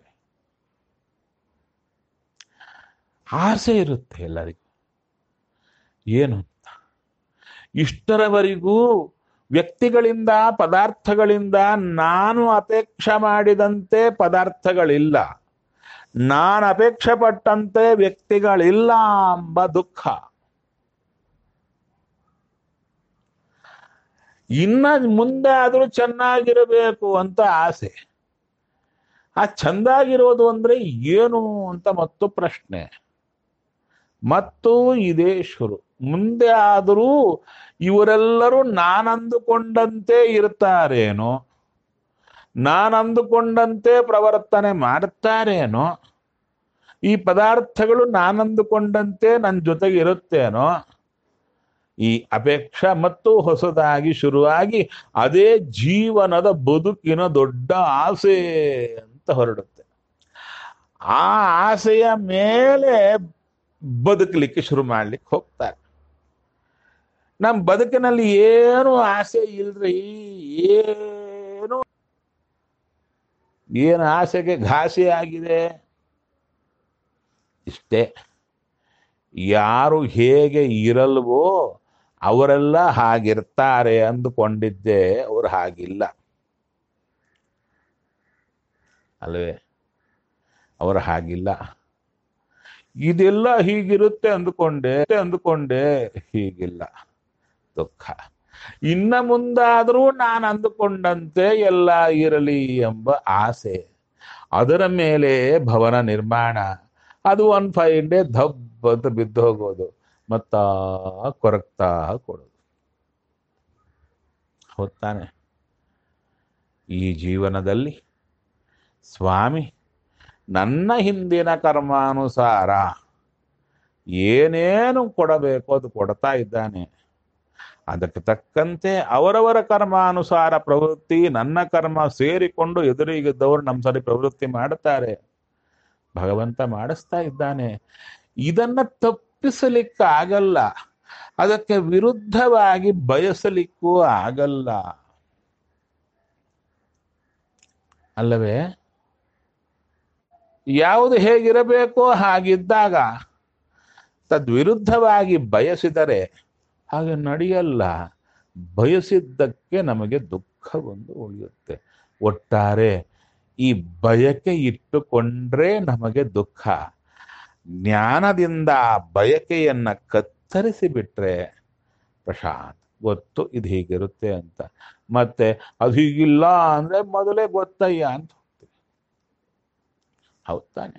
ಆಸೆ ಇರುತ್ತೆ ಎಲ್ಲರಿಗೂ ಏನು ಅಂತ ಇಷ್ಟರವರೆಗೂ ವ್ಯಕ್ತಿಗಳಿಂದ ಪದಾರ್ಥಗಳಿಂದ ನಾನು ಅಪೇಕ್ಷೆ ಮಾಡಿದಂತೆ ಪದಾರ್ಥಗಳಿಲ್ಲ ನಾನು ಅಪೇಕ್ಷೆ ಪಟ್ಟಂತೆ ವ್ಯಕ್ತಿಗಳಿಲ್ಲ ಎಂಬ ದುಃಖ ಇನ್ನ ಮುಂದೆ ಆದರೂ ಚೆನ್ನಾಗಿರಬೇಕು ಅಂತ ಆಸೆ ಆ ಚಂದಾಗಿರೋದು ಅಂದ್ರೆ ಏನು ಅಂತ ಮತ್ತು ಪ್ರಶ್ನೆ ಮತ್ತು ಇದೇ ಶುರು ಮುಂದೆ ಆದರೂ ಇವರೆಲ್ಲರೂ ನಾನಂದುಕೊಂಡಂತೆ ಇರ್ತಾರೇನೋ ನಾನಂದುಕೊಂಡಂತೆ ಪ್ರವರ್ತನೆ ಮಾಡ್ತಾರೇನೋ ಈ ಪದಾರ್ಥಗಳು ನಾನಂದುಕೊಂಡಂತೆ ನನ್ನ ಜೊತೆಗೆ ಇರುತ್ತೇನೋ ಈ ಅಪೇಕ್ಷೆ ಮತ್ತು ಹೊಸದಾಗಿ ಶುರುವಾಗಿ ಅದೇ ಜೀವನದ ಬದುಕಿನ ದೊಡ್ಡ ಆಸೆ ಅಂತ ಹೊರಡುತ್ತೆ ಆ ಆಸೆಯ ಮೇಲೆ ಬದುಕಲಿಕ್ಕೆ ಶುರು ಮಾಡ್ಲಿಕ್ಕೆ ಹೋಗ್ತಾರೆ ನಮ್ಮ ಬದುಕಿನಲ್ಲಿ ಏನು ಆಸೆ ಇಲ್ರಿ ಏನು ಏನು ಆಸೆಗೆ ಘಾಸಿ ಆಗಿದೆ ಇಷ್ಟೇ ಯಾರು ಹೇಗೆ ಇರಲ್ವೋ ಅವರೆಲ್ಲ ಹಾಗಿರ್ತಾರೆ ಅಂದುಕೊಂಡಿದ್ದೆ ಅವ್ರು ಹಾಗಿಲ್ಲ ಅಲ್ವೇ ಅವರು ಹಾಗಿಲ್ಲ ಇದೆಲ್ಲ ಹೀಗಿರುತ್ತೆ ಅಂದುಕೊಂಡೆ ಅಂದುಕೊಂಡೆ ಹೀಗಿಲ್ಲ ದುಃಖ ಇನ್ನ ಮುಂದಾದರೂ ನಾನು ಅಂದುಕೊಂಡಂತೆ ಎಲ್ಲ ಇರಲಿ ಎಂಬ ಆಸೆ ಅದರ ಮೇಲೆ ಭವನ ನಿರ್ಮಾಣ ಅದು ಒನ್ ಫೈವ್ ಡೇ ಧಬ್ ಅಂತ ಬಿದ್ದು ಹೋಗೋದು ಮತ್ತ ಕೊರಗ್ತಾ ಕೊಡೋದು ಹೊತ್ತಾನೆ ಈ ಜೀವನದಲ್ಲಿ ಸ್ವಾಮಿ ನನ್ನ ಹಿಂದಿನ ಕರ್ಮಾನುಸಾರ ಏನೇನು ಕೊಡಬೇಕು ಅದು ಕೊಡ್ತಾ ಇದ್ದಾನೆ ಅದಕ್ಕೆ ತಕ್ಕಂತೆ ಅವರವರ ಕರ್ಮಾನುಸಾರ ಪ್ರವೃತ್ತಿ ನನ್ನ ಕರ್ಮ ಸೇರಿಕೊಂಡು ಎದುರಿಗಿದ್ದವರು ನಮ್ಮ ಸರಿ ಪ್ರವೃತ್ತಿ ಮಾಡುತ್ತಾರೆ ಭಗವಂತ ಮಾಡಿಸ್ತಾ ಇದ್ದಾನೆ ಇದನ್ನ ತಪ್ಪಿಸಲಿಕ್ಕಾಗಲ್ಲ ಅದಕ್ಕೆ ವಿರುದ್ಧವಾಗಿ ಬಯಸಲಿಕ್ಕೂ ಆಗಲ್ಲ ಅಲ್ಲವೇ ಯಾವುದು ಹೇಗಿರಬೇಕೋ ಹಾಗಿದ್ದಾಗ ತದ್ವಿರುದ್ಧವಾಗಿ ಬಯಸಿದರೆ ಹಾಗೆ ನಡೆಯಲ್ಲ ಬಯಸಿದ್ದಕ್ಕೆ ನಮಗೆ ದುಃಖ ಒಂದು ಉಳಿಯುತ್ತೆ ಒಟ್ಟಾರೆ ಈ ಬಯಕೆ ಇಟ್ಟುಕೊಂಡ್ರೆ ನಮಗೆ ದುಃಖ ಜ್ಞಾನದಿಂದ ಆ ಬಯಕೆಯನ್ನ ಕತ್ತರಿಸಿ ಬಿಟ್ರೆ ಪ್ರಶಾಂತ್ ಗೊತ್ತು ಇದು ಹೀಗಿರುತ್ತೆ ಅಂತ ಮತ್ತೆ ಅದು ಹೀಗಿಲ್ಲ ಅಂದ್ರೆ ಮೊದಲೇ ಗೊತ್ತಯ್ಯ ಅಂತ ಹೋಗ್ತೀವಿ ಹೌದ್ ತಾನೆ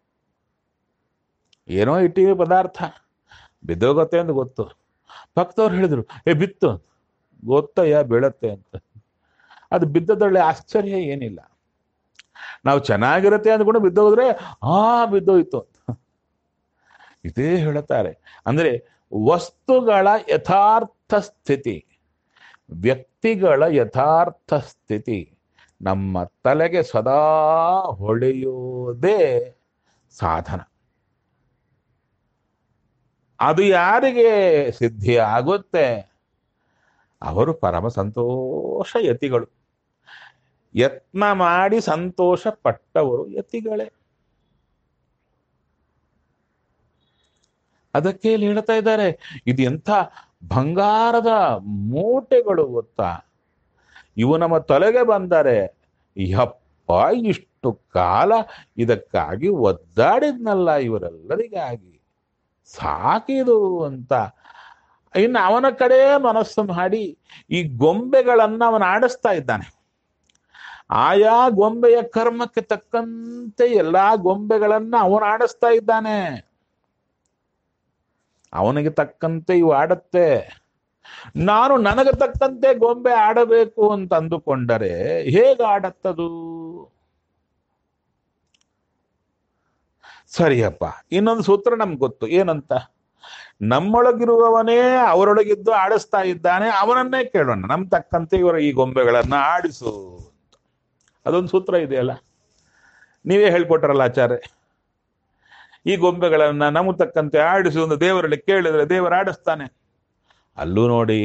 ಏನೋ ಇಟ್ಟಿವಿ ಪದಾರ್ಥ ಬಿದ್ದೋಗತ್ತೆ ಅಂತ ಗೊತ್ತು ಭಕ್ತವ್ರು ಹೇಳಿದ್ರು ಏ ಬಿತ್ತು ಅಂತ. ಗೊತ್ತಯ್ಯ ಬೀಳತ್ತೆ ಅಂತ ಅದು ಬಿದ್ದದ್ರಲ್ಲಿ ಆಶ್ಚರ್ಯ ಏನಿಲ್ಲ ನಾವು ಚೆನ್ನಾಗಿರುತ್ತೆ ಅಂದ್ಕೊಂಡು ಬಿದ್ದೋದ್ರೆ ಆ ಬಿದ್ದೋಯ್ತು ಅಂತ ಇದೇ ಹೇಳುತ್ತಾರೆ ಅಂದ್ರೆ ವಸ್ತುಗಳ ಯಥಾರ್ಥ ಸ್ಥಿತಿ ವ್ಯಕ್ತಿಗಳ ಯಥಾರ್ಥ ಸ್ಥಿತಿ ನಮ್ಮ ತಲೆಗೆ ಸದಾ ಹೊಳೆಯೋದೇ ಸಾಧನ ಅದು ಯಾರಿಗೆ ಸಿದ್ಧಿ ಆಗುತ್ತೆ ಅವರು ಪರಮ ಸಂತೋಷ ಯತಿಗಳು ಯತ್ನ ಮಾಡಿ ಸಂತೋಷ ಪಟ್ಟವರು ಯತಿಗಳೇ ಅದಕ್ಕೆ ಇಲ್ಲಿ ಹೇಳ್ತಾ ಇದ್ದಾರೆ ಇದು ಎಂಥ ಬಂಗಾರದ ಮೂಟೆಗಳು ಗೊತ್ತಾ ಇವು ನಮ್ಮ ತಲೆಗೆ ಬಂದರೆ ಯಪ್ಪ ಇಷ್ಟು ಕಾಲ ಇದಕ್ಕಾಗಿ ಒದ್ದಾಡಿದ್ನಲ್ಲ ಇವರೆಲ್ಲರಿಗಾಗಿ ಸಾಕಿದು ಅಂತ ಇನ್ನು ಅವನ ಕಡೆ ಮನಸ್ಸು ಮಾಡಿ ಈ ಗೊಂಬೆಗಳನ್ನ ಅವನು ಆಡಿಸ್ತಾ ಇದ್ದಾನೆ ಆಯಾ ಗೊಂಬೆಯ ಕರ್ಮಕ್ಕೆ ತಕ್ಕಂತೆ ಎಲ್ಲಾ ಗೊಂಬೆಗಳನ್ನ ಅವನು ಆಡಿಸ್ತಾ ಇದ್ದಾನೆ ಅವನಿಗೆ ತಕ್ಕಂತೆ ಇವು ಆಡತ್ತೆ ನಾನು ನನಗೆ ತಕ್ಕಂತೆ ಗೊಂಬೆ ಆಡಬೇಕು ಅಂತ ಅಂದುಕೊಂಡರೆ ಹೇಗೆ ಆಡತ್ತದು ಸರಿಯಪ್ಪ ಇನ್ನೊಂದು ಸೂತ್ರ ನಮ್ಗೆ ಗೊತ್ತು ಏನಂತ ನಮ್ಮೊಳಗಿರುವವನೇ ಅವರೊಳಗಿದ್ದು ಆಡಿಸ್ತಾ ಇದ್ದಾನೆ ಅವನನ್ನೇ ಕೇಳೋಣ ನಮ್ ತಕ್ಕಂತೆ ಇವರ ಈ ಗೊಂಬೆಗಳನ್ನ ಆಡಿಸು ಅಂತ ಅದೊಂದು ಸೂತ್ರ ಇದೆಯಲ್ಲ ನೀವೇ ಹೇಳ್ಕೊಟ್ರಲ್ಲ ಆಚಾರ್ಯ ಈ ಗೊಂಬೆಗಳನ್ನ ನಮಗೆ ತಕ್ಕಂತೆ ಆಡಿಸು ಒಂದು ದೇವರಲ್ಲಿ ಕೇಳಿದ್ರೆ ದೇವರು ಆಡಿಸ್ತಾನೆ ಅಲ್ಲೂ ನೋಡಿ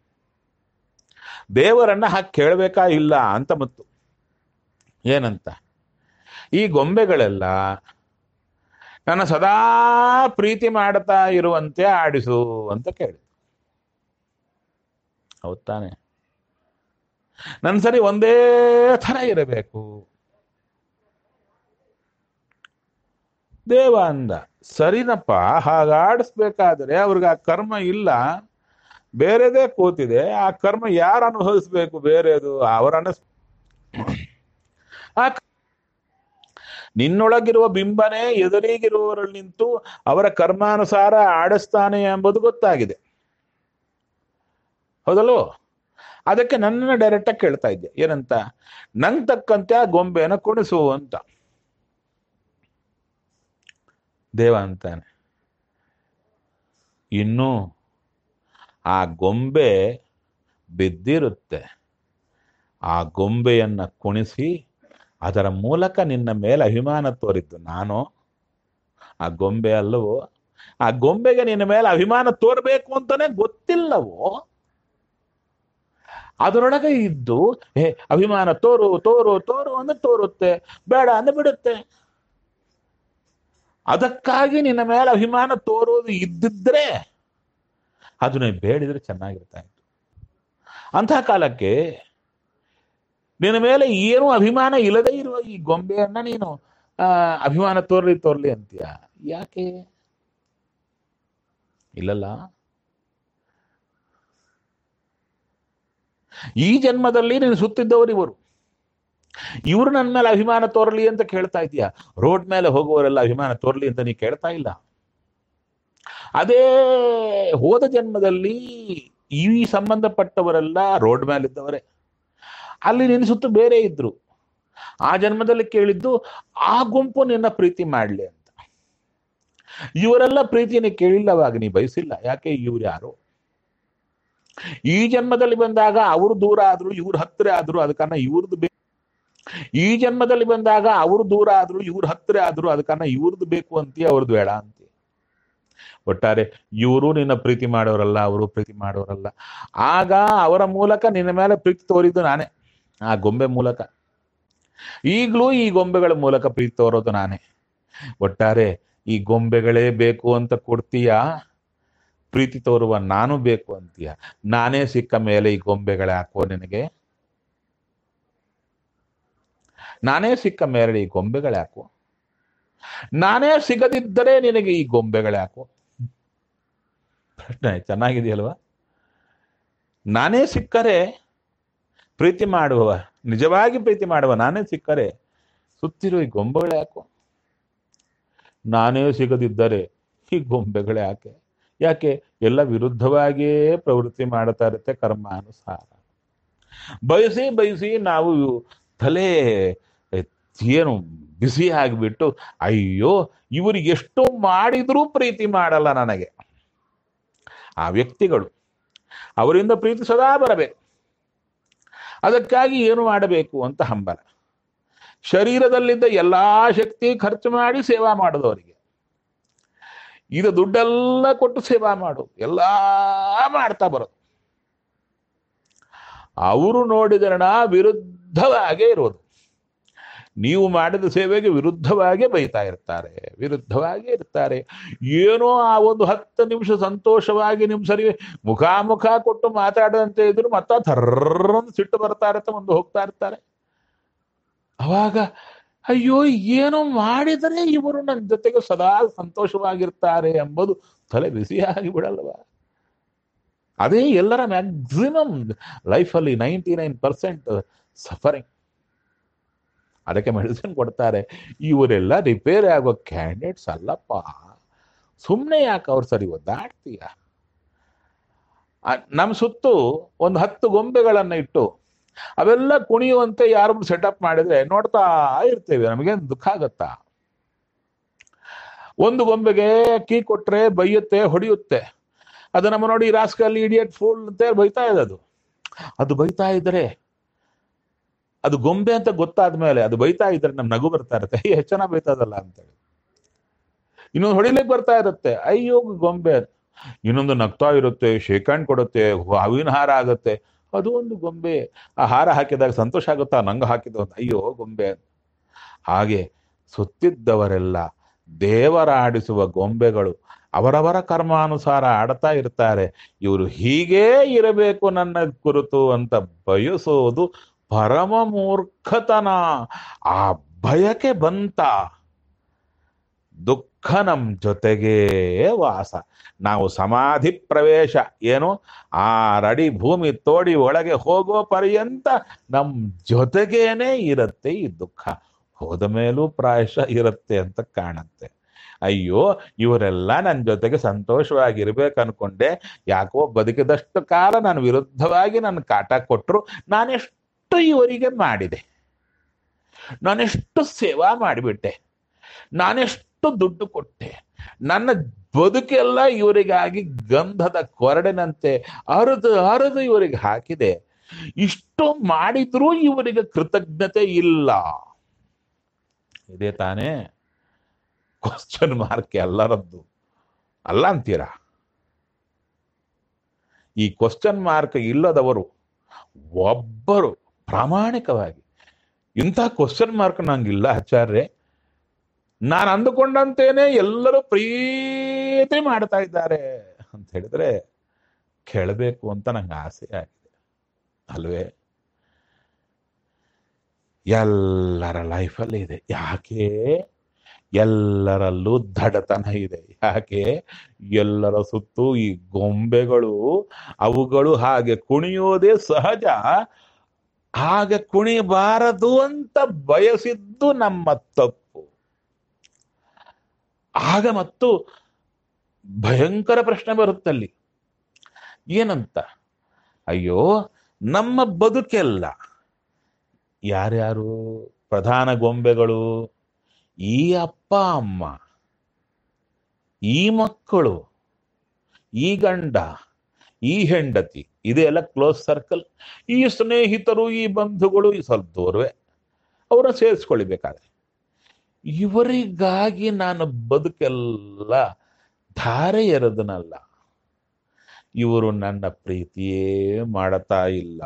ದೇವರನ್ನ ಹಾಗೆ ಕೇಳಬೇಕಾ ಇಲ್ಲ ಅಂತ ಮತ್ತು ಏನಂತ ಈ ಗೊಂಬೆಗಳೆಲ್ಲ ನನ್ನ ಸದಾ ಪ್ರೀತಿ ಮಾಡ್ತಾ ಇರುವಂತೆ ಆಡಿಸು ಅಂತ ಕೇಳಿ ಹೌದ್ ತಾನೆ ನನ್ನ ಸರಿ ಒಂದೇ ಥರ ಇರಬೇಕು ದೇವ ಅಂದ ಸರಿನಪ್ಪ ಹಾಗಾಡಿಸ್ಬೇಕಾದ್ರೆ ಅವ್ರಿಗೆ ಆ ಕರ್ಮ ಇಲ್ಲ ಬೇರೆದೇ ಕೂತಿದೆ ಆ ಕರ್ಮ ಯಾರು ಅನುಭವಿಸ್ಬೇಕು ಬೇರೆದು ಅವರ ಅನಸ್ ಆ ಕ- ನಿನ್ನೊಳಗಿರುವ ಬಿಂಬನೇ ಎದುರಿಗಿರುವವರಲ್ಲಿ ನಿಂತು ಅವರ ಕರ್ಮಾನುಸಾರ ಆಡಿಸ್ತಾನೆ ಎಂಬುದು ಗೊತ್ತಾಗಿದೆ ಹೌದಲ್ವೋ ಅದಕ್ಕೆ ನನ್ನನ್ನು ಡೈರೆಕ್ಟ್ ಆಗಿ ಕೇಳ್ತಾ ಇದ್ದೆ ಏನಂತ ನಂಗ್ ತಕ್ಕಂತೆ ಆ ಗೊಂಬೆನ ಕುಣಿಸು ಅಂತ ದೇವ ಅಂತಾನೆ ಇನ್ನು ಆ ಗೊಂಬೆ ಬಿದ್ದಿರುತ್ತೆ ಆ ಗೊಂಬೆಯನ್ನ ಕುಣಿಸಿ ಅದರ ಮೂಲಕ ನಿನ್ನ ಮೇಲೆ ಅಭಿಮಾನ ತೋರಿದ್ದು ನಾನು ಆ ಗೊಂಬೆ ಅಲ್ಲವೋ ಆ ಗೊಂಬೆಗೆ ನಿನ್ನ ಮೇಲೆ ಅಭಿಮಾನ ತೋರ್ಬೇಕು ಅಂತಾನೆ ಗೊತ್ತಿಲ್ಲವೋ ಅದರೊಳಗೆ ಇದ್ದು ಹೇ ಅಭಿಮಾನ ತೋರು ತೋರು ತೋರು ಅಂದ್ರೆ ತೋರುತ್ತೆ ಬೇಡ ಅಂದ್ರೆ ಬಿಡುತ್ತೆ ಅದಕ್ಕಾಗಿ ನಿನ್ನ ಮೇಲೆ ಅಭಿಮಾನ ತೋರೋದು ಇದ್ದಿದ್ರೆ ಅದನ್ನ ಬೇಡಿದ್ರೆ ಚೆನ್ನಾಗಿರ್ತಾ ಇತ್ತು ಅಂತಹ ಕಾಲಕ್ಕೆ ನಿನ್ನ ಮೇಲೆ ಏನೂ ಅಭಿಮಾನ ಇಲ್ಲದೆ ಇರುವ ಈ ಗೊಂಬೆಯನ್ನ ನೀನು ಆ, ಅಭಿಮಾನ ತೋರ್ಲಿ ತೋರ್ಲಿ ಅಂತೀಯ ಯಾಕೆ ಇಲ್ಲಲ್ಲ ಈ ಜನ್ಮದಲ್ಲಿ ನೀನು ಸುತ್ತಿದ್ದವರು ಇವರು ಇವರು ನನ್ನ ಮೇಲೆ ಅಭಿಮಾನ ತೋರಲಿ ಅಂತ ಕೇಳ್ತಾ ಇದೀಯ ರೋಡ್ ಮೇಲೆ ಹೋಗುವವರೆಲ್ಲ ಅಭಿಮಾನ ತೋರ್ಲಿ ಅಂತ ನೀ ಕೇಳ್ತಾ ಇಲ್ಲ ಅದೇ ಹೋದ ಜನ್ಮದಲ್ಲಿ ಈ ಸಂಬಂಧಪಟ್ಟವರೆಲ್ಲ ರೋಡ್ ಮೇಲಿದ್ದವರೇ ಅಲ್ಲಿ ನಿನ್ನ ಸುತ್ತ ಬೇರೆ ಇದ್ರು ಆ ಜನ್ಮದಲ್ಲಿ ಕೇಳಿದ್ದು ಆ ಗುಂಪು ನಿನ್ನ ಪ್ರೀತಿ ಮಾಡ್ಲಿ ಅಂತ ಇವರೆಲ್ಲ ಪ್ರೀತಿಯನ್ನು ಕೇಳಿಲ್ಲವಾಗ ನೀ ಬಯಸಿಲ್ಲ ಯಾಕೆ ಇವ್ರು ಯಾರು ಈ ಜನ್ಮದಲ್ಲಿ ಬಂದಾಗ ಅವರು ದೂರ ಆದ್ರು ಇವ್ರ ಹತ್ತಿರ ಆದ್ರು ಅದಕ್ಕನ್ನ ಇವ್ರದ್ದು ಬೇಕು ಈ ಜನ್ಮದಲ್ಲಿ ಬಂದಾಗ ಅವರು ದೂರ ಆದ್ರು ಇವ್ರ ಹತ್ತಿರ ಆದ್ರು ಅದಕ್ಕನ್ನ ಇವ್ರದ್ದು ಬೇಕು ಅಂತೀಯ ಅವ್ರದ್ದು ಬೇಡ ಅಂತೀಯ ಒಟ್ಟಾರೆ ಇವರು ನಿನ್ನ ಪ್ರೀತಿ ಮಾಡೋರಲ್ಲ ಅವರು ಪ್ರೀತಿ ಮಾಡೋರಲ್ಲ ಆಗ ಅವರ ಮೂಲಕ ನಿನ್ನ ಮೇಲೆ ಪ್ರೀತಿ ತೋರಿದ್ದು ನಾನೇ ಆ ಗೊಂಬೆ ಮೂಲಕ ಈಗಲೂ ಈ ಗೊಂಬೆಗಳ ಮೂಲಕ ಪ್ರೀತಿ ತೋರೋದು ನಾನೇ ಒಟ್ಟಾರೆ ಈ ಗೊಂಬೆಗಳೇ ಬೇಕು ಅಂತ ಕೊಡ್ತೀಯಾ ಪ್ರೀತಿ ತೋರುವ ನಾನು ಬೇಕು ಅಂತೀಯ ನಾನೇ ಸಿಕ್ಕ ಮೇಲೆ ಈ ಗೊಂಬೆಗಳೇ ಹಾಕೋ ನಿನಗೆ ನಾನೇ ಸಿಕ್ಕ ಮೇಲೆ ಈ ಗೊಂಬೆಗಳೇ ಹಾಕು ನಾನೇ ಸಿಗದಿದ್ದರೆ ನಿನಗೆ ಈ ಗೊಂಬೆಗಳೇ ಹಾಕು ಪ್ರಶ್ನೆ ಚೆನ್ನಾಗಿದೆಯಲ್ವಾ ನಾನೇ ಸಿಕ್ಕರೆ ಪ್ರೀತಿ ಮಾಡುವವ ನಿಜವಾಗಿ ಪ್ರೀತಿ ಮಾಡುವ ನಾನೇ ಸಿಕ್ಕರೆ ಸುತ್ತಿರೋ ಈ ಗೊಂಬೆಗಳೇ ಯಾಕೋ ನಾನೇ ಸಿಗದಿದ್ದರೆ ಈ ಗೊಂಬೆಗಳೇ ಯಾಕೆ ಯಾಕೆ ಎಲ್ಲ ವಿರುದ್ಧವಾಗಿಯೇ ಪ್ರವೃತ್ತಿ ಮಾಡ್ತಾ ಇರುತ್ತೆ ಕರ್ಮಾನುಸಾರ ಬಯಸಿ ಬಯಸಿ ನಾವು ತಲೆ ಏನು ಬಿಸಿ ಆಗಿಬಿಟ್ಟು ಅಯ್ಯೋ ಇವ್ರಿಗೆ ಎಷ್ಟು ಮಾಡಿದ್ರೂ ಪ್ರೀತಿ ಮಾಡಲ್ಲ ನನಗೆ ಆ ವ್ಯಕ್ತಿಗಳು ಅವರಿಂದ ಪ್ರೀತಿ ಸದಾ ಬರಬೇಕು ಅದಕ್ಕಾಗಿ ಏನು ಮಾಡಬೇಕು ಅಂತ ಹಂಬಲ ಶರೀರದಲ್ಲಿದ್ದ ಎಲ್ಲಾ ಶಕ್ತಿ ಖರ್ಚು ಮಾಡಿ ಸೇವಾ ಮಾಡೋದವರಿಗೆ ಇದು ದುಡ್ಡೆಲ್ಲ ಕೊಟ್ಟು ಸೇವಾ ಮಾಡು ಎಲ್ಲಾ ಮಾಡ್ತಾ ಬರೋದು ಅವರು ನೋಡಿದರಣ ವಿರುದ್ಧವಾಗೇ ಇರೋದು ನೀವು ಮಾಡಿದ ಸೇವೆಗೆ ವಿರುದ್ಧವಾಗೇ ಬೈತಾ ಇರ್ತಾರೆ ವಿರುದ್ಧವಾಗೇ ಇರ್ತಾರೆ ಏನೋ ಆ ಒಂದು ಹತ್ತು ನಿಮಿಷ ಸಂತೋಷವಾಗಿ ನಿಮ್ ಸರಿ ಮುಖಾಮುಖ ಕೊಟ್ಟು ಮಾತಾಡದಂತೆ ಇದ್ರು ಮತ್ತ ಥರ್ರಂದು ಸಿಟ್ಟು ಬರ್ತಾ ಇರುತ್ತೆ ಮುಂದೆ ಹೋಗ್ತಾ ಇರ್ತಾರೆ ಅವಾಗ ಅಯ್ಯೋ ಏನೋ ಮಾಡಿದರೆ ಇವರು ನನ್ನ ಜೊತೆಗೆ ಸದಾ ಸಂತೋಷವಾಗಿರ್ತಾರೆ ಎಂಬುದು ತಲೆ ಬಿಸಿಯಾಗಿ ಬಿಡಲ್ವಾ ಅದೇ ಎಲ್ಲರ ಮ್ಯಾಕ್ಸಿಮಮ್ ಲೈಫಲ್ಲಿ ನೈಂಟಿ ನೈನ್ ಪರ್ಸೆಂಟ್ ಸಫರಿಂಗ್ ಅದಕ್ಕೆ ಮೆಡಿಸಿನ್ ಕೊಡ್ತಾರೆ ಇವರೆಲ್ಲ ರಿಪೇರಿ ಆಗೋ ಕ್ಯಾಂಡಿಡೇಟ್ಸ್ ಅಲ್ಲಪ್ಪ ಸುಮ್ಮನೆ ಯಾಕೆ ಅವ್ರು ಸರಿ ಒದ್ದಾಡ್ತೀಯ ನಮ್ಮ ಸುತ್ತು ಒಂದು ಹತ್ತು ಗೊಂಬೆಗಳನ್ನು ಇಟ್ಟು ಅವೆಲ್ಲ ಕುಣಿಯುವಂತೆ ಯಾರು ಸೆಟಪ್ ಮಾಡಿದ್ರೆ ನೋಡ್ತಾ ಇರ್ತೇವೆ ನಮಗೇನು ದುಃಖ ಆಗತ್ತಾ ಒಂದು ಗೊಂಬೆಗೆ ಕೀ ಕೊಟ್ರೆ ಬೈಯುತ್ತೆ ಹೊಡೆಯುತ್ತೆ ಅದು ನಮ್ಮ ನೋಡಿ ರಾಸ್ಕಲ್ ಇಡಿಯಟ್ ಫೂಲ್ ಅಂತ ಬೈತಾ ಇದೆ ಅದು ಅದು ಬೈತಾ ಇದ್ರೆ ಅದು ಗೊಂಬೆ ಅಂತ ಗೊತ್ತಾದ ಮೇಲೆ ಅದು ಬೈತಾ ಇದ್ರೆ ನಮ್ ನಗು ಬರ್ತಾ ಇರುತ್ತೆ ಅಯ್ಯೋ ಎಷ್ಟು ಚೆನ್ನಾಗಿ ಬೈತದಲ್ಲ ಅಂತೇಳಿ ಇನ್ನೊಂದು ಹೊಡಿಲಿಕ್ಕೆ ಬರ್ತಾ ಇರುತ್ತೆ ಅಯ್ಯೋ ಗೊಂಬೆ ಇನ್ನೊಂದು ನಗ್ತಾ ಇರುತ್ತೆ ಶೇಖಂಡ್ ಕೊಡುತ್ತೆ ಹಾವಿನ ಹಾರ ಆಗುತ್ತೆ ಅದು ಒಂದು ಗೊಂಬೆ ಆ ಹಾರ ಹಾಕಿದಾಗ ಸಂತೋಷ ಆಗುತ್ತಾ ನಂಗೆ ಹಾಕಿದ್ದು ಅಂತ ಅಯ್ಯೋ ಗೊಂಬೆ ಹಾಗೆ ಸುತ್ತಿದ್ದವರೆಲ್ಲ ದೇವರ ಆಡಿಸುವ ಗೊಂಬೆಗಳು ಅವರವರ ಕರ್ಮಾನುಸಾರ ಆಡ್ತಾ ಇರ್ತಾರೆ ಇವರು ಹೀಗೇ ಇರಬೇಕು ನನ್ನ ಕುರಿತು ಅಂತ ಬಯಸೋದು ಪರಮ ಮೂರ್ಖತನ ಆ ಭಯಕ್ಕೆ ಬಂತ ದುಃಖ ನಮ್ ಜೊತೆಗೇ ವಾಸ ನಾವು ಸಮಾಧಿ ಪ್ರವೇಶ ಏನು ಆರಡಿ ಭೂಮಿ ತೋಡಿ ಒಳಗೆ ಹೋಗೋ ಪರ್ಯಂತ ನಮ್ ಜೊತೆಗೇನೆ ಇರುತ್ತೆ ಈ ದುಃಖ ಹೋದ ಮೇಲೂ ಪ್ರಾಯಶಃ ಇರುತ್ತೆ ಅಂತ ಕಾಣುತ್ತೆ ಅಯ್ಯೋ ಇವರೆಲ್ಲ ನನ್ನ ಜೊತೆಗೆ ಸಂತೋಷವಾಗಿರ್ಬೇಕು ಅನ್ಕೊಂಡೆ ಯಾಕೋ ಬದುಕಿದಷ್ಟು ಕಾಲ ನಾನು ವಿರುದ್ಧವಾಗಿ ನನ್ನ ಕಾಟ ಕೊಟ್ಟರು ನಾನೆಷ್ಟು ಇವರಿಗೆ ಮಾಡಿದೆ ನಾನೆಷ್ಟು ಸೇವಾ ಮಾಡಿಬಿಟ್ಟೆ ನಾನೆಷ್ಟು ದುಡ್ಡು ಕೊಟ್ಟೆ ನನ್ನ ಬದುಕೆಲ್ಲ ಇವರಿಗಾಗಿ ಗಂಧದ ಕೊರಡಿನಂತೆ ಅರದು ಅರದು ಇವರಿಗೆ ಹಾಕಿದೆ ಇಷ್ಟು ಮಾಡಿದ್ರೂ ಇವರಿಗೆ ಕೃತಜ್ಞತೆ ಇಲ್ಲ ಇದೇ ತಾನೇ ಕ್ವಶನ್ ಮಾರ್ಕ್ ಎಲ್ಲರದ್ದು ಅಲ್ಲ ಅಂತೀರಾ ಈ ಕ್ವಶನ್ ಮಾರ್ಕ್ ಇಲ್ಲದವರು ಒಬ್ಬರು ಪ್ರಾಮಾಣಿಕವಾಗಿ ಇಂಥ ಕ್ವಶನ್ ಮಾರ್ಕ್ ನಂಗಿಲ್ಲ ಆಚಾರ್ಯ ನಾನು ಅಂದುಕೊಂಡಂತೇನೆ ಎಲ್ಲರೂ ಪ್ರೀತಿ ಮಾಡ್ತಾ ಇದ್ದಾರೆ ಅಂತ ಹೇಳಿದ್ರೆ ಕೇಳಬೇಕು ಅಂತ ನಂಗೆ ಆಸೆ ಆಗಿದೆ ಅಲ್ವೇ ಎಲ್ಲರ ಲೈಫಲ್ಲಿ ಇದೆ ಯಾಕೆ ಎಲ್ಲರಲ್ಲೂ ದಡತನ ಇದೆ ಯಾಕೆ ಎಲ್ಲರ ಸುತ್ತು ಈ ಗೊಂಬೆಗಳು ಅವುಗಳು ಹಾಗೆ ಕುಣಿಯೋದೇ ಸಹಜ ಹಾಗೆ ಕುಣಿಬಾರದು ಅಂತ ಬಯಸಿದ್ದು ನಮ್ಮ ತಪ್ಪು ಆಗ ಮತ್ತು ಭಯಂಕರ ಪ್ರಶ್ನೆ ಬರುತ್ತಲ್ಲಿ ಏನಂತ ಅಯ್ಯೋ ನಮ್ಮ ಬದುಕೆಲ್ಲ ಯಾರ್ಯಾರು ಪ್ರಧಾನ ಗೊಂಬೆಗಳು ಈ ಅಪ್ಪ ಅಮ್ಮ ಈ ಮಕ್ಕಳು ಈ ಗಂಡ ಈ ಹೆಂಡತಿ ಇದೆಲ್ಲ ಕ್ಲೋಸ್ ಸರ್ಕಲ್ ಈ ಸ್ನೇಹಿತರು ಈ ಬಂಧುಗಳು ಈ ಸ್ವಲ್ಪ ದೂರವೇ ಅವರ ಸೇರಿಸ್ಕೊಳ್ಬೇಕಾದ್ರೆ ಇವರಿಗಾಗಿ ನಾನು ಬದುಕೆಲ್ಲ ಧಾರೆ ಎರೆದನಲ್ಲ ಇವರು ನನ್ನ ಪ್ರೀತಿಯೇ ಮಾಡತಾ ಇಲ್ಲ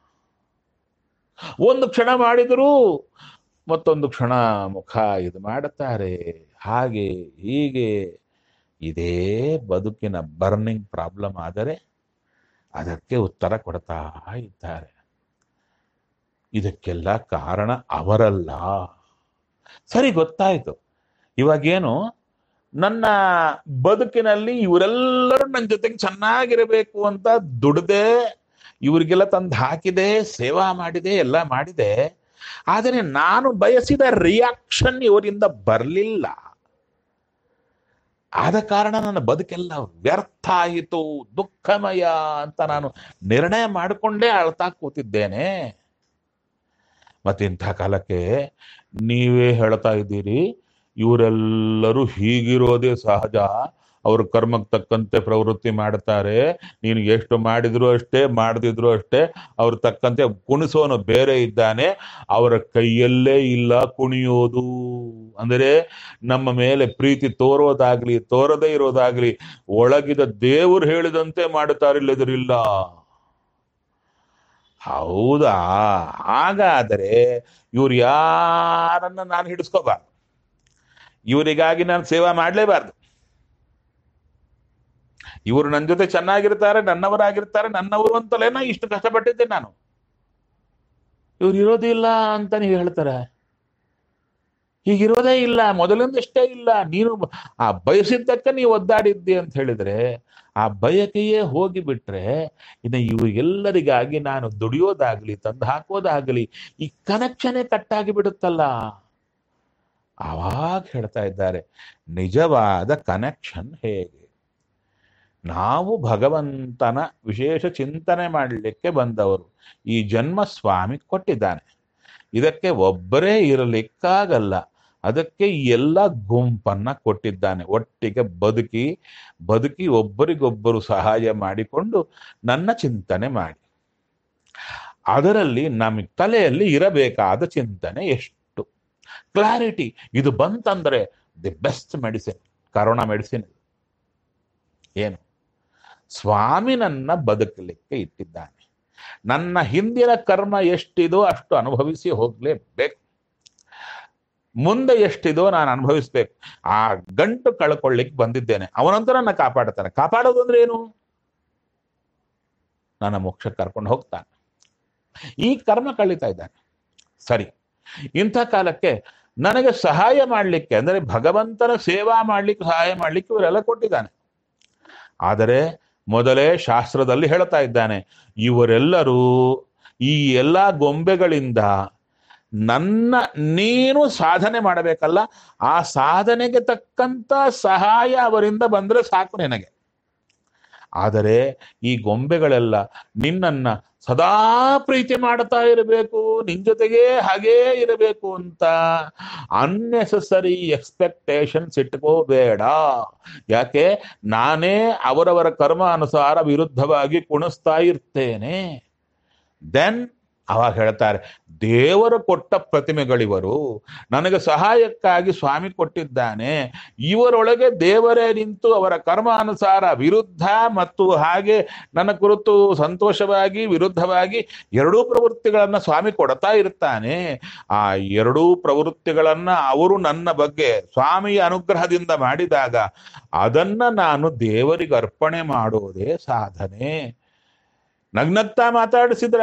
ಒಂದು ಕ್ಷಣ ಮಾಡಿದರೂ ಮತ್ತೊಂದು ಕ್ಷಣ ಮುಖ ಇದು ಮಾಡುತ್ತಾರೆ ಹಾಗೆ ಹೀಗೆ ಇದೇ ಬದುಕಿನ ಬರ್ನಿಂಗ್ ಪ್ರಾಬ್ಲಮ್ ಆದರೆ ಅದಕ್ಕೆ ಉತ್ತರ ಕೊಡ್ತಾ ಇದ್ದಾರೆ ಇದಕ್ಕೆಲ್ಲ ಕಾರಣ ಅವರಲ್ಲ ಸರಿ ಗೊತ್ತಾಯ್ತು ಇವಾಗೇನು ನನ್ನ ಬದುಕಿನಲ್ಲಿ ಇವರೆಲ್ಲರೂ ನನ್ನ ಜೊತೆಗೆ ಚೆನ್ನಾಗಿರಬೇಕು ಅಂತ ದುಡ್ದೆ ಇವರಿಗೆಲ್ಲ ತಂದು ಹಾಕಿದೆ ಸೇವಾ ಮಾಡಿದೆ ಎಲ್ಲ ಮಾಡಿದೆ ಆದರೆ ನಾನು ಬಯಸಿದ ರಿಯಾಕ್ಷನ್ ಇವರಿಂದ ಬರಲಿಲ್ಲ ಆದ ಕಾರಣ ನನ್ನ ಬದುಕೆಲ್ಲ ವ್ಯರ್ಥ ಆಯಿತು ದುಃಖಮಯ ಅಂತ ನಾನು ನಿರ್ಣಯ ಮಾಡಿಕೊಂಡೇ ಅಳ್ತಾ ಕೂತಿದ್ದೇನೆ ಮತ್ತೆ ಇಂಥ ಕಾಲಕ್ಕೆ ನೀವೇ ಹೇಳ್ತಾ ಇದ್ದೀರಿ ಇವರೆಲ್ಲರೂ ಹೀಗಿರೋದೇ ಸಹಜ ಅವ್ರ ಕರ್ಮಕ್ಕೆ ತಕ್ಕಂತೆ ಪ್ರವೃತ್ತಿ ಮಾಡ್ತಾರೆ ನೀನು ಎಷ್ಟು ಮಾಡಿದ್ರು ಅಷ್ಟೇ ಮಾಡದಿದ್ರು ಅಷ್ಟೇ ಅವ್ರ ತಕ್ಕಂತೆ ಕುಣಿಸೋನು ಬೇರೆ ಇದ್ದಾನೆ ಅವರ ಕೈಯಲ್ಲೇ ಇಲ್ಲ ಕುಣಿಯೋದು ಅಂದರೆ ನಮ್ಮ ಮೇಲೆ ಪ್ರೀತಿ ತೋರೋದಾಗ್ಲಿ ತೋರದೇ ಇರೋದಾಗ್ಲಿ ಒಳಗಿದ ದೇವರು ಹೇಳಿದಂತೆ ಮಾಡುತ್ತಾರಿಲ್ಲದಿರಿಲ್ಲ ಹೌದಾ ಹಾಗಾದರೆ ಇವ್ರು ಯಾರನ್ನ ನಾನು ಹಿಡಿಸ್ಕೋಬಾರ್ದು ಇವರಿಗಾಗಿ ನಾನು ಸೇವಾ ಮಾಡಲೇಬಾರ್ದು ಇವರು ನನ್ನ ಜೊತೆ ಚೆನ್ನಾಗಿರ್ತಾರೆ ನನ್ನವರಾಗಿರ್ತಾರೆ ನನ್ನವರು ಅಂತಲೇನ ಇಷ್ಟು ಕಷ್ಟಪಟ್ಟಿದ್ದೆ ನಾನು ಇವ್ರು ಇರೋದಿಲ್ಲ ಅಂತ ನೀವು ಹೇಳ್ತಾರೆ ಹೀಗಿರೋದೇ ಇಲ್ಲ ಮೊದಲಿಂದಷ್ಟೇ ಇಲ್ಲ ನೀನು ಆ ಬಯಸಿದ್ದಕ್ಕೆ ನೀವು ಒದ್ದಾಡಿದ್ದಿ ಅಂತ ಹೇಳಿದ್ರೆ ಆ ಬಯಕೆಯೇ ಹೋಗಿಬಿಟ್ರೆ ಇನ್ನು ಇವು ಎಲ್ಲರಿಗಾಗಿ ನಾನು ದುಡಿಯೋದಾಗ್ಲಿ ತಂದು ಹಾಕೋದಾಗ್ಲಿ ಈ ಕನೆಕ್ಷನೇ ಕಟ್ಟಾಗಿ ಬಿಡುತ್ತಲ್ಲ ಆವಾಗ ಹೇಳ್ತಾ ಇದ್ದಾರೆ ನಿಜವಾದ ಕನೆಕ್ಷನ್ ಹೇಗೆ ನಾವು ಭಗವಂತನ ವಿಶೇಷ ಚಿಂತನೆ ಮಾಡಲಿಕ್ಕೆ ಬಂದವರು ಈ ಜನ್ಮ ಸ್ವಾಮಿ ಕೊಟ್ಟಿದ್ದಾನೆ ಇದಕ್ಕೆ ಒಬ್ಬರೇ ಇರಲಿಕ್ಕಾಗಲ್ಲ ಅದಕ್ಕೆ ಎಲ್ಲ ಗುಂಪನ್ನ ಕೊಟ್ಟಿದ್ದಾನೆ ಒಟ್ಟಿಗೆ ಬದುಕಿ ಬದುಕಿ ಒಬ್ಬರಿಗೊಬ್ಬರು ಸಹಾಯ ಮಾಡಿಕೊಂಡು ನನ್ನ ಚಿಂತನೆ ಮಾಡಿ ಅದರಲ್ಲಿ ನಮಗೆ ತಲೆಯಲ್ಲಿ ಇರಬೇಕಾದ ಚಿಂತನೆ ಎಷ್ಟು ಕ್ಲಾರಿಟಿ ಇದು ಬಂತಂದ್ರೆ the best medicine corona medicine ಏನು ಸ್ವಾಮಿ ನನ್ನ ಬದುಕಲಿಕ್ಕೆ ಇಟ್ಟಿದ್ದಾನೆ ನನ್ನ ಹಿಂದಿನ ಕರ್ಮ ಎಷ್ಟಿದೋ ಅಷ್ಟು ಅನುಭವಿಸಿ ಹೋಗ್ಲೇಬೇಕು ಮುಂದೆ ಎಷ್ಟಿದೋ ನಾನು ಅನುಭವಿಸ್ಬೇಕು ಆ ಗಂಟು ಕಳ್ಕೊಳ್ಳಿಕ್ಕೆ ಬಂದಿದ್ದೇನೆ ಅವನಂತರ ನನ್ನ ಕಾಪಾಡ್ತಾನೆ ಕಾಪಾಡೋದು ಅಂದ್ರೆ ಏನು ನನ್ನ ಮೋಕ್ಷ ಕರ್ಕೊಂಡು ಹೋಗ್ತಾನೆ ಈ ಕರ್ಮ ಕಳೀತಾ ಇದ್ದಾನೆ ಸರಿ ಇಂಥ ಕಾಲಕ್ಕೆ ನನಗೆ ಸಹಾಯ ಮಾಡಲಿಕ್ಕೆ ಅಂದರೆ ಭಗವಂತನ ಸೇವಾ ಮಾಡಲಿಕ್ಕೆ ಸಹಾಯ ಮಾಡಲಿಕ್ಕೆ ಇವರೆಲ್ಲ ಕೊಟ್ಟಿದ್ದಾನೆ ಆದರೆ ಮೊದಲೇ ಶಾಸ್ತ್ರದಲ್ಲಿ ಹೇಳ್ತಾ ಇದ್ದಾನೆ ಇವರೆಲ್ಲರೂ ಈ ಎಲ್ಲ ಗೊಂಬೆಗಳಿಂದ ನನ್ನ ನೀನು ಸಾಧನೆ ಮಾಡಬೇಕಲ್ಲ ಆ ಸಾಧನೆಗೆ ತಕ್ಕಂತ ಸಹಾಯ ಅವರಿಂದ ಬಂದ್ರೆ ಸಾಕು ನಿನಗೆ ಆದರೆ ಈ ಗೊಂಬೆಗಳೆಲ್ಲ ನಿನ್ನನ್ನ ಸದಾ ಪ್ರೀತಿ ಮಾಡ್ತಾ ಇರಬೇಕು ನಿನ್ ಜೊತೆಗೆ ಹಾಗೇ ಇರಬೇಕು ಅಂತ ಅನ್ನೆಸೆಸರಿ ಎಕ್ಸ್ಪೆಕ್ಟೇಷನ್ಸ್ ಇಟ್ಕೋಬೇಡ ಯಾಕೆ ನಾನೇ ಅವರವರ ಕರ್ಮ ಅನುಸಾರ ವಿರುದ್ಧವಾಗಿ ಕುಣಿಸ್ತಾ ಇರ್ತೇನೆ ದೆನ್ ಅವಾಗ ಹೇಳ್ತಾರೆ ದೇವರು ಕೊಟ್ಟ ಪ್ರತಿಮೆಗಳಿವರು ನನಗೆ ಸಹಾಯಕ್ಕಾಗಿ ಸ್ವಾಮಿ ಕೊಟ್ಟಿದ್ದಾನೆ ಇವರೊಳಗೆ ದೇವರೇ ನಿಂತು ಅವರ ಕರ್ಮ ಅನುಸಾರ ವಿರುದ್ಧ ಮತ್ತು ಹಾಗೆ ನನ್ನ ಕುರಿತು ಸಂತೋಷವಾಗಿ ವಿರುದ್ಧವಾಗಿ ಎರಡೂ ಪ್ರವೃತ್ತಿಗಳನ್ನ ಸ್ವಾಮಿ ಕೊಡ್ತಾ ಇರ್ತಾನೆ ಆ ಎರಡೂ ಪ್ರವೃತ್ತಿಗಳನ್ನ ಅವರು ನನ್ನ ಬಗ್ಗೆ ಸ್ವಾಮಿಯ ಅನುಗ್ರಹದಿಂದ ಮಾಡಿದಾಗ ಅದನ್ನ ನಾನು ದೇವರಿಗೆ ಅರ್ಪಣೆ ಮಾಡೋದೇ ಸಾಧನೆ ನಗ್ನಗ್ತಾ ಮಾತಾಡಿಸಿದ್ರ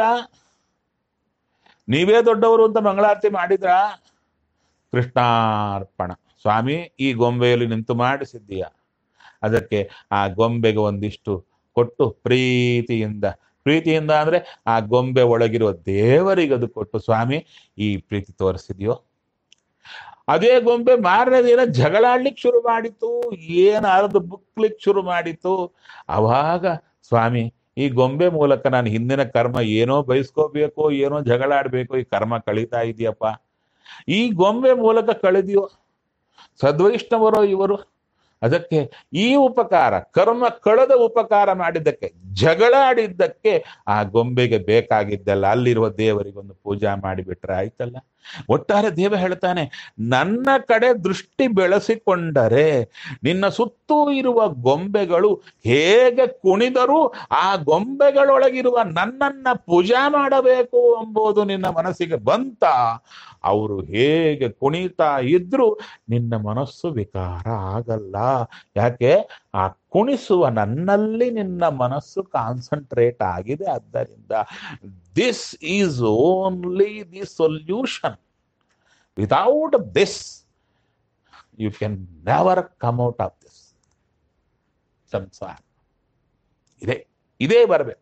ನೀವೇ ದೊಡ್ಡವರು ಅಂತ ಮಂಗಳಾರತಿ ಮಾಡಿದ್ರ ಕೃಷ್ಣಾರ್ಪಣ ಸ್ವಾಮಿ ಈ ಗೊಂಬೆಯಲ್ಲಿ ನಿಂತು ಮಾಡಿಸಿದ್ದೀಯ ಅದಕ್ಕೆ ಆ ಗೊಂಬೆಗೆ ಒಂದಿಷ್ಟು ಕೊಟ್ಟು ಪ್ರೀತಿಯಿಂದ ಪ್ರೀತಿಯಿಂದ ಅಂದ್ರೆ ಆ ಗೊಂಬೆ ಒಳಗಿರುವ ದೇವರಿಗೆ ಅದು ಕೊಟ್ಟು ಸ್ವಾಮಿ ಈ ಪ್ರೀತಿ ತೋರಿಸಿದ್ಯೋ ಅದೇ ಗೊಂಬೆ ಮಾರನೇ ದಿನ ಜಗಳಾಡ್ಲಿಕ್ಕೆ ಶುರು ಮಾಡಿತು ಏನ್ ಅರ್ದು ಬುಕ್ಲಿಕ್ಕೆ ಶುರು ಮಾಡಿತು ಅವಾಗ ಸ್ವಾಮಿ ಈ ಗೊಂಬೆ ಮೂಲಕ ನಾನು ಹಿಂದಿನ ಕರ್ಮ ಏನೋ ಬಯಸ್ಕೋಬೇಕು ಏನೋ ಜಗಳಾಡ್ಬೇಕು ಈ ಕರ್ಮ ಕಳೀತಾ ಇದೆಯಪ್ಪ ಈ ಗೊಂಬೆ ಮೂಲಕ ಕಳೆದಿಯೋ ಸದ್ವೈಷ್ಣವರೋ ಇವರು ಅದಕ್ಕೆ ಈ ಉಪಕಾರ ಕರ್ಮ ಕಳೆದ ಉಪಕಾರ ಮಾಡಿದ್ದಕ್ಕೆ ಜಗಳ ಆಡಿದ್ದಕ್ಕೆ ಆ ಗೊಂಬೆಗೆ ಬೇಕಾಗಿದ್ದಲ್ಲ ಅಲ್ಲಿರುವ ದೇವರಿಗೊಂದು ಪೂಜಾ ಮಾಡಿಬಿಟ್ರೆ ಆಯ್ತಲ್ಲ ಒಟ್ಟಾರೆ ದೇವ ಹೇಳ್ತಾನೆ ನನ್ನ ಕಡೆ ದೃಷ್ಟಿ ಬೆಳೆಸಿಕೊಂಡರೆ ನಿನ್ನ ಸುತ್ತೂ ಇರುವ ಗೊಂಬೆಗಳು ಹೇಗೆ ಕುಣಿದರೂ ಆ ಗೊಂಬೆಗಳೊಳಗಿರುವ ನನ್ನನ್ನ ಪೂಜಾ ಮಾಡಬೇಕು ಎಂಬುದು ನಿನ್ನ ಮನಸ್ಸಿಗೆ ಬಂತ ಅವರು ಹೇಗೆ ಕುಣಿತಾ ಇದ್ರು ನಿನ್ನ ಮನಸ್ಸು ವಿಕಾರ ಆಗಲ್ಲ ಯಾಕೆ ಆ ಕುಣಿಸುವ ನನ್ನಲ್ಲಿ ನಿನ್ನ ಮನಸ್ಸು ಕಾನ್ಸಂಟ್ರೇಟ್ ಆಗಿದೆ ಆದ್ದರಿಂದ this is only the solution without this you can never come out of this samsara ಇದೆ ಇದೇ ಬರಬೇಕು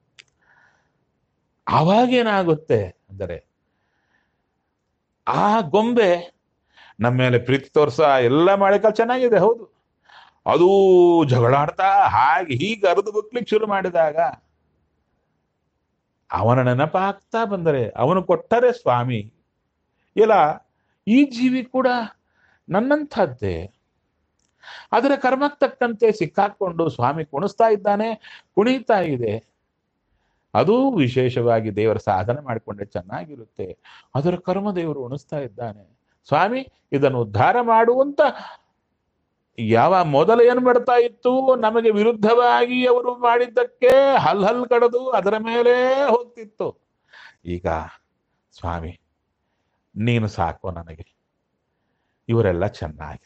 ಆವಾಗೇನಾಗುತ್ತೆ ಅಂದರೆ ಆ ಗೊಂಬೆ ನಮ್ಮ ಮೇಲೆ ಪ್ರೀತಿ ತೋರ್ಸ ಎಲ್ಲ ಮಾಡಿಕ ಚೆನ್ನಾಗಿದೆ ಹೌದು ಅದು ಜಗಳಾಡ್ತಾ ಹಾಗೆ ಹೀಗೆ ಅರ್ದು ಬುಕ್ಲಿಕ್ಕೆ ಶುರು ಮಾಡಿದಾಗ ಅವನ ನೆನಪಾಗ್ತಾ ಬಂದರೆ ಅವನು ಕೊಟ್ಟರೆ ಸ್ವಾಮಿ ಇಲ್ಲ ಈ ಜೀವಿ ಕೂಡ ನನ್ನಂಥದ್ದೇ ಅದರ ಕರ್ಮಕ್ಕೆ ತಕ್ಕಂತೆ ಸಿಕ್ಕಾಕೊಂಡು ಸ್ವಾಮಿ ಕುಣಿಸ್ತಾ ಇದ್ದಾನೆ ಕುಣಿತಾ ಇದೆ ಅದು ವಿಶೇಷವಾಗಿ ದೇವರ ಸಾಧನೆ ಮಾಡಿಕೊಂಡ್ರೆ ಚೆನ್ನಾಗಿರುತ್ತೆ ಅದರ ಕರ್ಮ ದೇವರು ಉಣಿಸ್ತಾ ಇದ್ದಾನೆ ಸ್ವಾಮಿ ಇದನ್ನು ಉದ್ಧಾರ ಮಾಡುವಂತ ಯಾವ ಮೊದಲು ಏನ್ ಮಾಡ್ತಾ ಇತ್ತು ನಮಗೆ ವಿರುದ್ಧವಾಗಿ ಅವರು ಮಾಡಿದ್ದಕ್ಕೆ ಹಲ್ ಹಲ್ ಕಡದು ಅದರ ಮೇಲೆ ಹೋಗ್ತಿತ್ತು ಈಗ ಸ್ವಾಮಿ ನೀನು ಸಾಕು ನನಗೆ ಇವರೆಲ್ಲ ಚೆನ್ನಾಗಿರಲಿ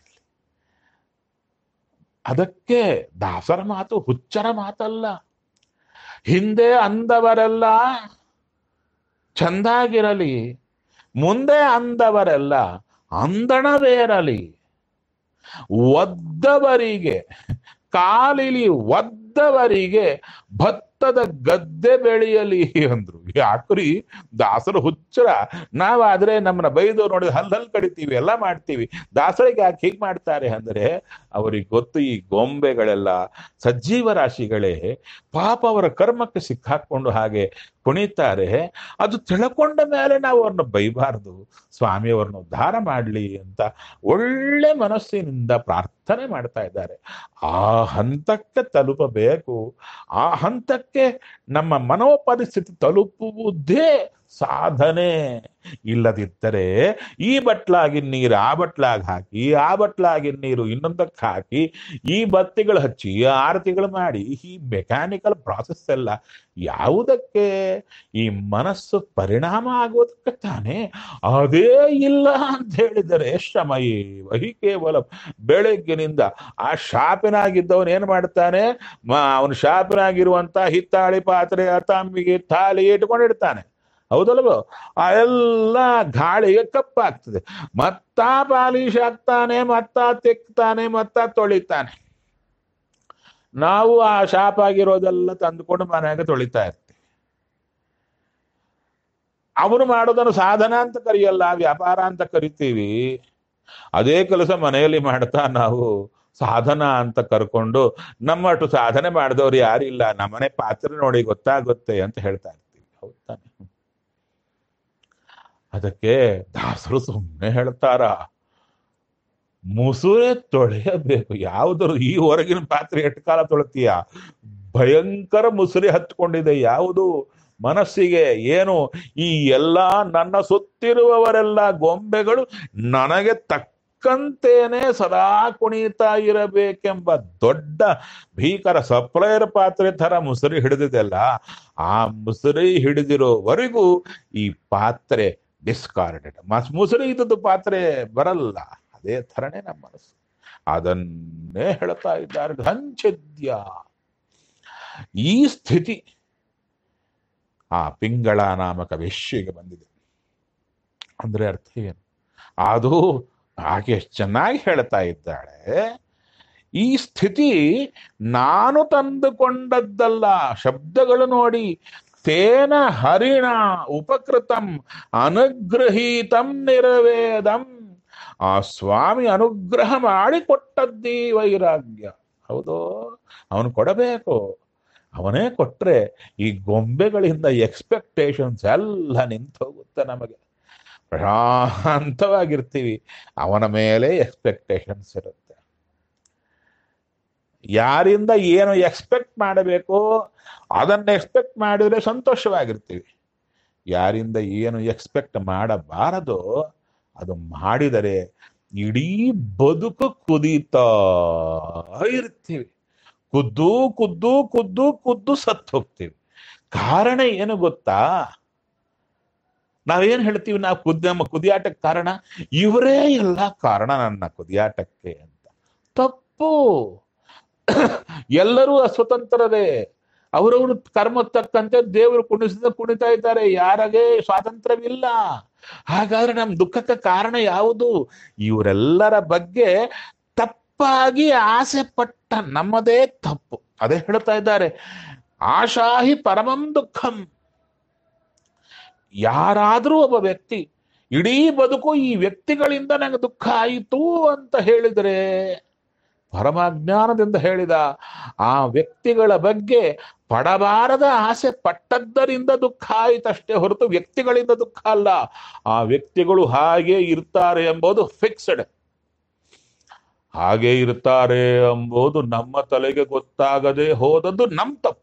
ಅದಕ್ಕೆ ದಾಸರ ಮಾತು ಹುಚ್ಚರ ಮಾತಲ್ಲ ಹಿಂದೆ ಅಂದವರೆಲ್ಲ ಚಂದಾಗಿರಲಿ ಮುಂದೆ ಅಂದವರೆಲ್ಲ ಅಂದಣವೇರಲಿ ಒದ್ದವರಿಗೆ ಕಾಲಿಲಿ ಒದ್ದವರಿಗೆ ಭತ್ತದ ಗದ್ದೆ ಬೆಳೆಯಲಿ ಅಂದ್ರು ಯಾಕ್ರಿ ದಾಸರು ಹುಚ್ಚರ ನಾವಾದ್ರೆ ನಮ್ಮನ್ನ ಬೈದು ನೋಡಿ ಹಲ್ ಹಲ್ ಕಡಿತೀವಿ ಎಲ್ಲ ಮಾಡ್ತೀವಿ ದಾಸರಿಗೆ ಯಾಕೆ ಹೀಗೆ ಮಾಡ್ತಾರೆ ಅಂದ್ರೆ ಅವರಿಗೆ ಗೊತ್ತು ಈ ಗೊಂಬೆಗಳೆಲ್ಲ ಸಜೀವ ರಾಶಿಗಳೇ ಪಾಪ ಅವರ ಕರ್ಮಕ್ಕೆ ಸಿಕ್ಕಾಕೊಂಡು ಹಾಗೆ ಕುಣಿತಾರೆ ಅದು ತಿಳ್ಕೊಂಡ ಮೇಲೆ ನಾವು ಅವ್ರನ್ನ ಬೈಬಾರ್ದು ಸ್ವಾಮಿಯವ್ರನ್ನ ಉದ್ಧಾರ ಮಾಡಲಿ ಅಂತ ಒಳ್ಳೆ ಮನಸ್ಸಿನಿಂದ ಪ್ರಾರ್ಥನೆ ಮಾಡ್ತಾ ಇದ್ದಾರೆ ಆ ಹಂತಕ್ಕೆ ತಲುಪಬೇಕು ಆ ಹಂತಕ್ಕೆ ನಮ್ಮ ಮನೋಪರಿಸ್ಥಿತಿ ತಲುಪುವುದೇ ಸಾಧನೆ ಇಲ್ಲದಿದ್ದರೆ ಈ ಬಟ್ಲಾಗಿನ ನೀರು ಆ ಬಟ್ಲಾಗಿ ಹಾಕಿ ಆ ಬಟ್ಲಾಗಿನ ನೀರು ಇನ್ನೊಂದಕ್ಕೆ ಹಾಕಿ ಈ ಬತ್ತಿಗಳು ಹಚ್ಚಿ ಆರತಿಗಳು ಮಾಡಿ ಈ ಮೆಕ್ಯಾನಿಕಲ್ ಪ್ರಾಸೆಸ್ ಎಲ್ಲ ಯಾವುದಕ್ಕೆ ಈ ಮನಸ್ಸು ಪರಿಣಾಮ ಆಗೋದಕ್ಕೆ ತಾನೇ ಅದೇ ಇಲ್ಲ ಅಂತ ಹೇಳಿದರೆ ಶ್ರಮಯೇ ವಹಿ ಕೇವಲ ಬೆಳಗ್ಗಿನಿಂದ ಆ ಶಾಪಿನಾಗಿದ್ದವನು ಏನ್ ಮಾಡ್ತಾನೆ ಅವನು ಶಾಪಿನಾಗಿರುವಂತ ಹಿತ್ತಾಳಿ ಪಾತ್ರೆ ತಂಬಿಗೆ ಥಾಲಿ ಇಟ್ಕೊಂಡಿರ್ತಾನೆ ಹೌದಲ್ವೋ ಆ ಎಲ್ಲ ಗಾಳಿಗೆ ಕಪ್ಪಾಗ್ತದೆ ಮತ್ತ ಪಾಲಿಶ್ ಆಗ್ತಾನೆ ಮತ್ತ ತೆಕ್ತಾನೆ ಮತ್ತ ತೊಳಿತಾನೆ ನಾವು ಆ ಶಾಪ್ ಆಗಿರೋದೆಲ್ಲ ತಂದುಕೊಂಡು ಮನೆಯಾಗ ತೊಳಿತಾ ಇರ್ತೀವಿ ಅವನು ಮಾಡೋದನ್ನು ಸಾಧನ ಅಂತ ಕರೆಯಲ್ಲ ವ್ಯಾಪಾರ ಅಂತ ಕರಿತೀವಿ ಅದೇ ಕೆಲಸ ಮನೆಯಲ್ಲಿ ಮಾಡ್ತಾ ನಾವು ಸಾಧನ ಅಂತ ಕರ್ಕೊಂಡು ನಮ್ಮಷ್ಟು ಸಾಧನೆ ಮಾಡಿದವ್ರು ಯಾರಿಲ್ಲ ನಮ್ಮನೆ ಪಾತ್ರೆ ನೋಡಿ ಗೊತ್ತಾಗುತ್ತೆ ಅಂತ ಹೇಳ್ತಾ ಇರ್ತೀವಿ ಹೌದ್ ತಾನೆ ಅದಕ್ಕೆ ದಾಸರು ಸುಮ್ಮನೆ ಹೇಳ್ತಾರ ಮುಸುರೆ ತೊಳೆಯಬೇಕು ಯಾವ್ದು ಈ ಹೊರಗಿನ ಪಾತ್ರೆ ಎಷ್ಟು ಕಾಲ ತೊಳಿತೀಯ ಭಯಂಕರ ಮುಸುರೆ ಹತ್ಕೊಂಡಿದೆ ಯಾವುದು ಮನಸ್ಸಿಗೆ ಏನು ಈ ಎಲ್ಲ ನನ್ನ ಸುತ್ತಿರುವವರೆಲ್ಲ ಗೊಂಬೆಗಳು ನನಗೆ ತಕ್ಕಂತೇನೆ ಸದಾ ಕುಣಿತಾ ಇರಬೇಕೆಂಬ ದೊಡ್ಡ ಭೀಕರ ಸಪ್ಲೈಯರ್ ಪಾತ್ರೆ ತರ ಮುಸುರಿ ಹಿಡಿದಿದೆಲ್ಲ ಆ ಮುಸುರಿ ಹಿಡಿದಿರೋವರೆಗೂ ಈ ಪಾತ್ರೆ ಡಿಸ್ಕಾರ್ಡೆಡ್ ಮುಸುರಿ ಇದ್ದದ್ದು ಪಾತ್ರೆ ಬರಲ್ಲ ಅದೇ ಥರನೇ ನಮ್ಮ ಮನಸ್ಸು ಅದನ್ನೇ ಹೇಳ್ತಾ ಇದ್ದಾರೆ ಘಂಚಿದ್ಯ ಈ ಸ್ಥಿತಿ ಆ ಪಿಂಗಳ ನಾಮಕ ವೇಶ್ಯೆಗೆ ಬಂದಿದೆ ಅಂದ್ರೆ ಅರ್ಥ ಏನು ಅದು ಆಕೆ ಎಷ್ಟು ಚೆನ್ನಾಗಿ ಹೇಳ್ತಾ ಇದ್ದಾಳೆ ಈ ಸ್ಥಿತಿ ನಾನು ತಂದುಕೊಂಡದ್ದಲ್ಲ ಶಬ್ದಗಳು ನೋಡಿ ತೇನ ಹರಿಣ ಉಪಕೃತಂ ಅನುಗ್ರಹೀತಂ ನಿರವೇದಂ ಆ ಸ್ವಾಮಿ ಅನುಗ್ರಹ ಮಾಡಿಕೊಟ್ಟದ್ದೀ ವೈರಾಗ್ಯ ಹೌದು ಅವನು ಕೊಡಬೇಕು ಅವನೇ ಕೊಟ್ರೆ ಈ ಗೊಂಬೆಗಳಿಂದ ಎಕ್ಸ್ಪೆಕ್ಟೇಷನ್ಸ್ ಎಲ್ಲ ನಿಂತು ಹೋಗುತ್ತೆ ನಮಗೆ ಪ್ರಶಾಂತವಾಗಿರ್ತೀವಿ ಅವನ ಮೇಲೆ ಎಕ್ಸ್ಪೆಕ್ಟೇಷನ್ಸ್ ಇರುತ್ತೆ ಯಾರಿಂದ ಏನು ಎಕ್ಸ್ಪೆಕ್ಟ್ ಮಾಡಬೇಕೋ ಅದನ್ನ ಎಕ್ಸ್ಪೆಕ್ಟ್ ಮಾಡಿದ್ರೆ ಸಂತೋಷವಾಗಿರ್ತೀವಿ ಯಾರಿಂದ ಏನು ಎಕ್ಸ್ಪೆಕ್ಟ್ ಮಾಡಬಾರದೋ ಅದು ಮಾಡಿದರೆ ಇಡೀ ಬದುಕು ಕುದೀತಾ ಇರ್ತೀವಿ ಕುದ್ದು ಕುದ್ದು ಕುದ್ದು ಕುದ್ದು ಸತ್ತು ಹೋಗ್ತೀವಿ ಕಾರಣ ಏನು ಗೊತ್ತಾ ನಾವೇನ್ ಹೇಳ್ತೀವಿ ನಾವು ಕುದ್ ನಮ್ಮ ಕುದಿಯಾಟಕ್ಕೆ ಕಾರಣ ಇವರೇ ಎಲ್ಲ ಕಾರಣ ನನ್ನ ಕುದಿಯಾಟಕ್ಕೆ ಅಂತ ತಪ್ಪು ಎಲ್ಲರೂ ಅಸ್ವತಂತ್ರರೇ ಅವರವರು ಕರ್ಮ ತಕ್ಕಂತೆ ದೇವರು ಕುಣಿಸಿದ ಕುಣಿತಾ ಇದ್ದಾರೆ ಯಾರಿಗೆ ಸ್ವಾತಂತ್ರ್ಯವಿಲ್ಲ ಹಾಗಾದ್ರೆ ನಮ್ ದುಃಖಕ್ಕೆ ಕಾರಣ ಯಾವುದು ಇವರೆಲ್ಲರ ಬಗ್ಗೆ ತಪ್ಪಾಗಿ ಆಸೆ ಪಟ್ಟ ನಮ್ಮದೇ ತಪ್ಪು ಅದೇ ಹೇಳ್ತಾ ಇದ್ದಾರೆ ಆಶಾಹಿ ಪರಮಂ ದುಃಖಂ ಯಾರಾದರೂ ಒಬ್ಬ ವ್ಯಕ್ತಿ ಇಡೀ ಬದುಕು ಈ ವ್ಯಕ್ತಿಗಳಿಂದ ನಂಗೆ ದುಃಖ ಆಯಿತು ಅಂತ ಹೇಳಿದರೆ ಪರಮಾಜ್ಞಾನದಿಂದ ಹೇಳಿದ ಆ ವ್ಯಕ್ತಿಗಳ ಬಗ್ಗೆ ಪಡಬಾರದ ಆಸೆ ಪಟ್ಟದ್ದರಿಂದ ದುಃಖ ಆಯಿತಷ್ಟೇ ಹೊರತು ವ್ಯಕ್ತಿಗಳಿಂದ ದುಃಖ ಅಲ್ಲ ಆ ವ್ಯಕ್ತಿಗಳು ಹಾಗೆ ಇರ್ತಾರೆ ಎಂಬುದು ಫಿಕ್ಸ್ಡ್ ಹಾಗೆ ಇರ್ತಾರೆ ಎಂಬುದು ನಮ್ಮ ತಲೆಗೆ ಗೊತ್ತಾಗದೆ ಹೋದದ್ದು ನಮ್ ತಪ್ಪು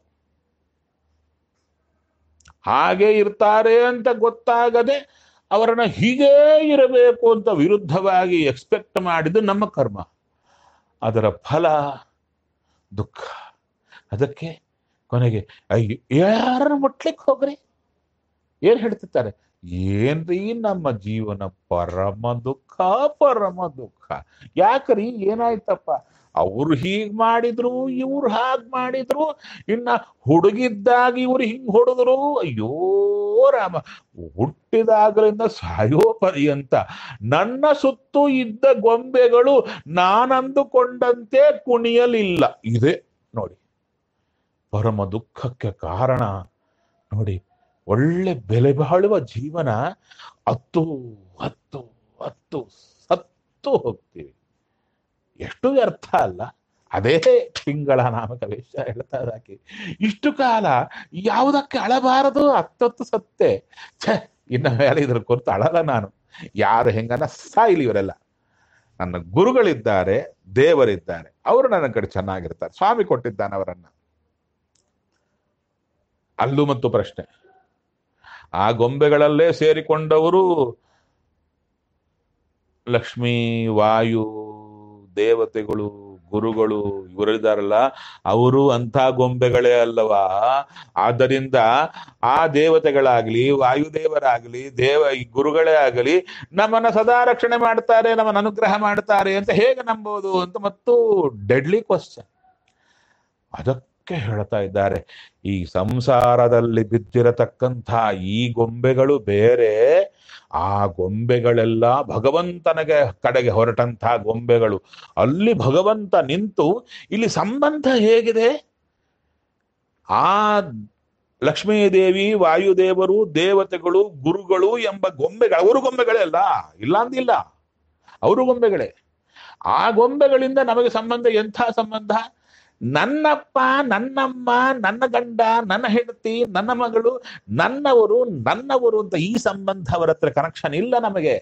ಹಾಗೆ ಇರ್ತಾರೆ ಅಂತ ಗೊತ್ತಾಗದೆ ಅವರನ್ನ ಹೀಗೇ ಇರಬೇಕು ಅಂತ ವಿರುದ್ಧವಾಗಿ ಎಕ್ಸ್ಪೆಕ್ಟ್ ಮಾಡಿದ್ದು ನಮ್ಮ ಕರ್ಮ ಅದರ ಫಲ ದುಃಖ ಅದಕ್ಕೆ ಕೊನೆಗೆ ಅಯ್ಯೋ ಯಾರನ್ನು ಮುಟ್ಲಿಕ್ಕೆ ಹೋಗ್ರಿ ಏನ್ ಹೇಳ್ತಿರ್ತಾರೆ ಏನ್ರಿ ನಮ್ಮ ಜೀವನ ಪರಮ ದುಃಖ ಪರಮ ದುಃಖ ಯಾಕ್ರಿ ಏನಾಯ್ತಪ್ಪ ಅವ್ರು ಹೀಗ್ ಮಾಡಿದ್ರು ಇವ್ರು ಹಾಗ್ ಮಾಡಿದ್ರು ಇನ್ನ ಹುಡುಗಿದ್ದಾಗ ಇವ್ರು ಹಿಂಗ್ ಹೊಡೆದ್ರು ಅಯ್ಯೋ ರಾಮ ಹುಟ್ಟಿದಾಗಲಿಂದ ಸಾಯೋ ಪರ್ಯಂತ ನನ್ನ ಸುತ್ತು ಇದ್ದ ಗೊಂಬೆಗಳು ನಾನಂದುಕೊಂಡಂತೆ ಕುಣಿಯಲಿಲ್ಲ ಇದೆ ನೋಡಿ ಪರಮ ದುಃಖಕ್ಕೆ ಕಾರಣ ನೋಡಿ ಒಳ್ಳೆ ಬೆಲೆ ಬಾಳುವ ಜೀವನ ಹತ್ತು ಹತ್ತು ಹತ್ತು ಸತ್ತು ಹೋಗ್ತೀವಿ ಎಷ್ಟು ವ್ಯರ್ಥ ಅಲ್ಲ ಅದೇ ತಿಂಗಳ ನಾಮಕ ವೇಷ ಹೇಳ್ತಾ ಇದ್ದಾಕೆ ಇಷ್ಟು ಕಾಲ ಯಾವುದಕ್ಕೆ ಅಳಬಾರದು ಹತ್ತತ್ತು ಸತ್ತೆ ಛೆ ಇನ್ನ ಮೇಲೆ ಇದ್ರ ಕುರಿತು ಅಳಲ್ಲ ನಾನು ಯಾರು ಹೆಂಗನ ಸಾಯಿಲಿ ಇವರೆಲ್ಲ ನನ್ನ ಗುರುಗಳಿದ್ದಾರೆ ದೇವರಿದ್ದಾರೆ ಅವರು ನನ್ನ ಕಡೆ ಚೆನ್ನಾಗಿರ್ತಾರೆ ಸ್ವಾಮಿ ಕೊಟ್ಟಿದ್ದಾನೆ ಅವರನ್ನ ಅಲ್ಲೂ ಮತ್ತು ಪ್ರಶ್ನೆ ಆ ಗೊಂಬೆಗಳಲ್ಲೇ ಸೇರಿಕೊಂಡವರು ಲಕ್ಷ್ಮೀ ವಾಯು ದೇವತೆಗಳು ಗುರುಗಳು ಇವರಿದ್ದಾರಲ್ಲ ಅವರು ಅಂಥ ಗೊಂಬೆಗಳೇ ಅಲ್ಲವಾ ಆದ್ದರಿಂದ ಆ ದೇವತೆಗಳಾಗ್ಲಿ ವಾಯುದೇವರಾಗ್ಲಿ ದೇವ ಈ ಗುರುಗಳೇ ಆಗಲಿ ನಮ್ಮನ್ನ ಸದಾ ರಕ್ಷಣೆ ಮಾಡ್ತಾರೆ ನಮ್ಮನ್ನ ಅನುಗ್ರಹ ಮಾಡ್ತಾರೆ ಅಂತ ಹೇಗೆ ನಂಬೋದು ಅಂತ ಮತ್ತು ಡೆಡ್ಲಿ ಕ್ವಶನ್ ಅದಕ್ಕೆ ಹೇಳ್ತಾ ಇದ್ದಾರೆ ಈ ಸಂಸಾರದಲ್ಲಿ ಬಿದ್ದಿರತಕ್ಕಂಥ ಈ ಗೊಂಬೆಗಳು ಬೇರೆ ಆ ಗೊಂಬೆಗಳೆಲ್ಲ ಭಗವಂತನಿಗೆ ಕಡೆಗೆ ಹೊರಟಂಥ ಗೊಂಬೆಗಳು ಅಲ್ಲಿ ಭಗವಂತ ನಿಂತು ಇಲ್ಲಿ ಸಂಬಂಧ ಹೇಗಿದೆ ಆ ಲಕ್ಷ್ಮೀದೇವಿ ವಾಯುದೇವರು ದೇವತೆಗಳು ಗುರುಗಳು ಎಂಬ ಗೊಂಬೆಗಳು ಅವರು ಗೊಂಬೆಗಳೇ ಅಲ್ಲ ಇಲ್ಲ ಅಂದಿಲ್ಲ ಅವರು ಗೊಂಬೆಗಳೇ ಆ ಗೊಂಬೆಗಳಿಂದ ನಮಗೆ ಸಂಬಂಧ ಎಂಥ ಸಂಬಂಧ ನನ್ನಪ್ಪ ನನ್ನಮ್ಮ ನನ್ನ ಗಂಡ ನನ್ನ ಹೆಂಡತಿ ನನ್ನ ಮಗಳು ನನ್ನವರು ನನ್ನವರು ಅಂತ ಈ ಸಂಬಂಧ ಅವರ ಹತ್ರ ಕನೆಕ್ಷನ್ ಇಲ್ಲ ನಮಗೆ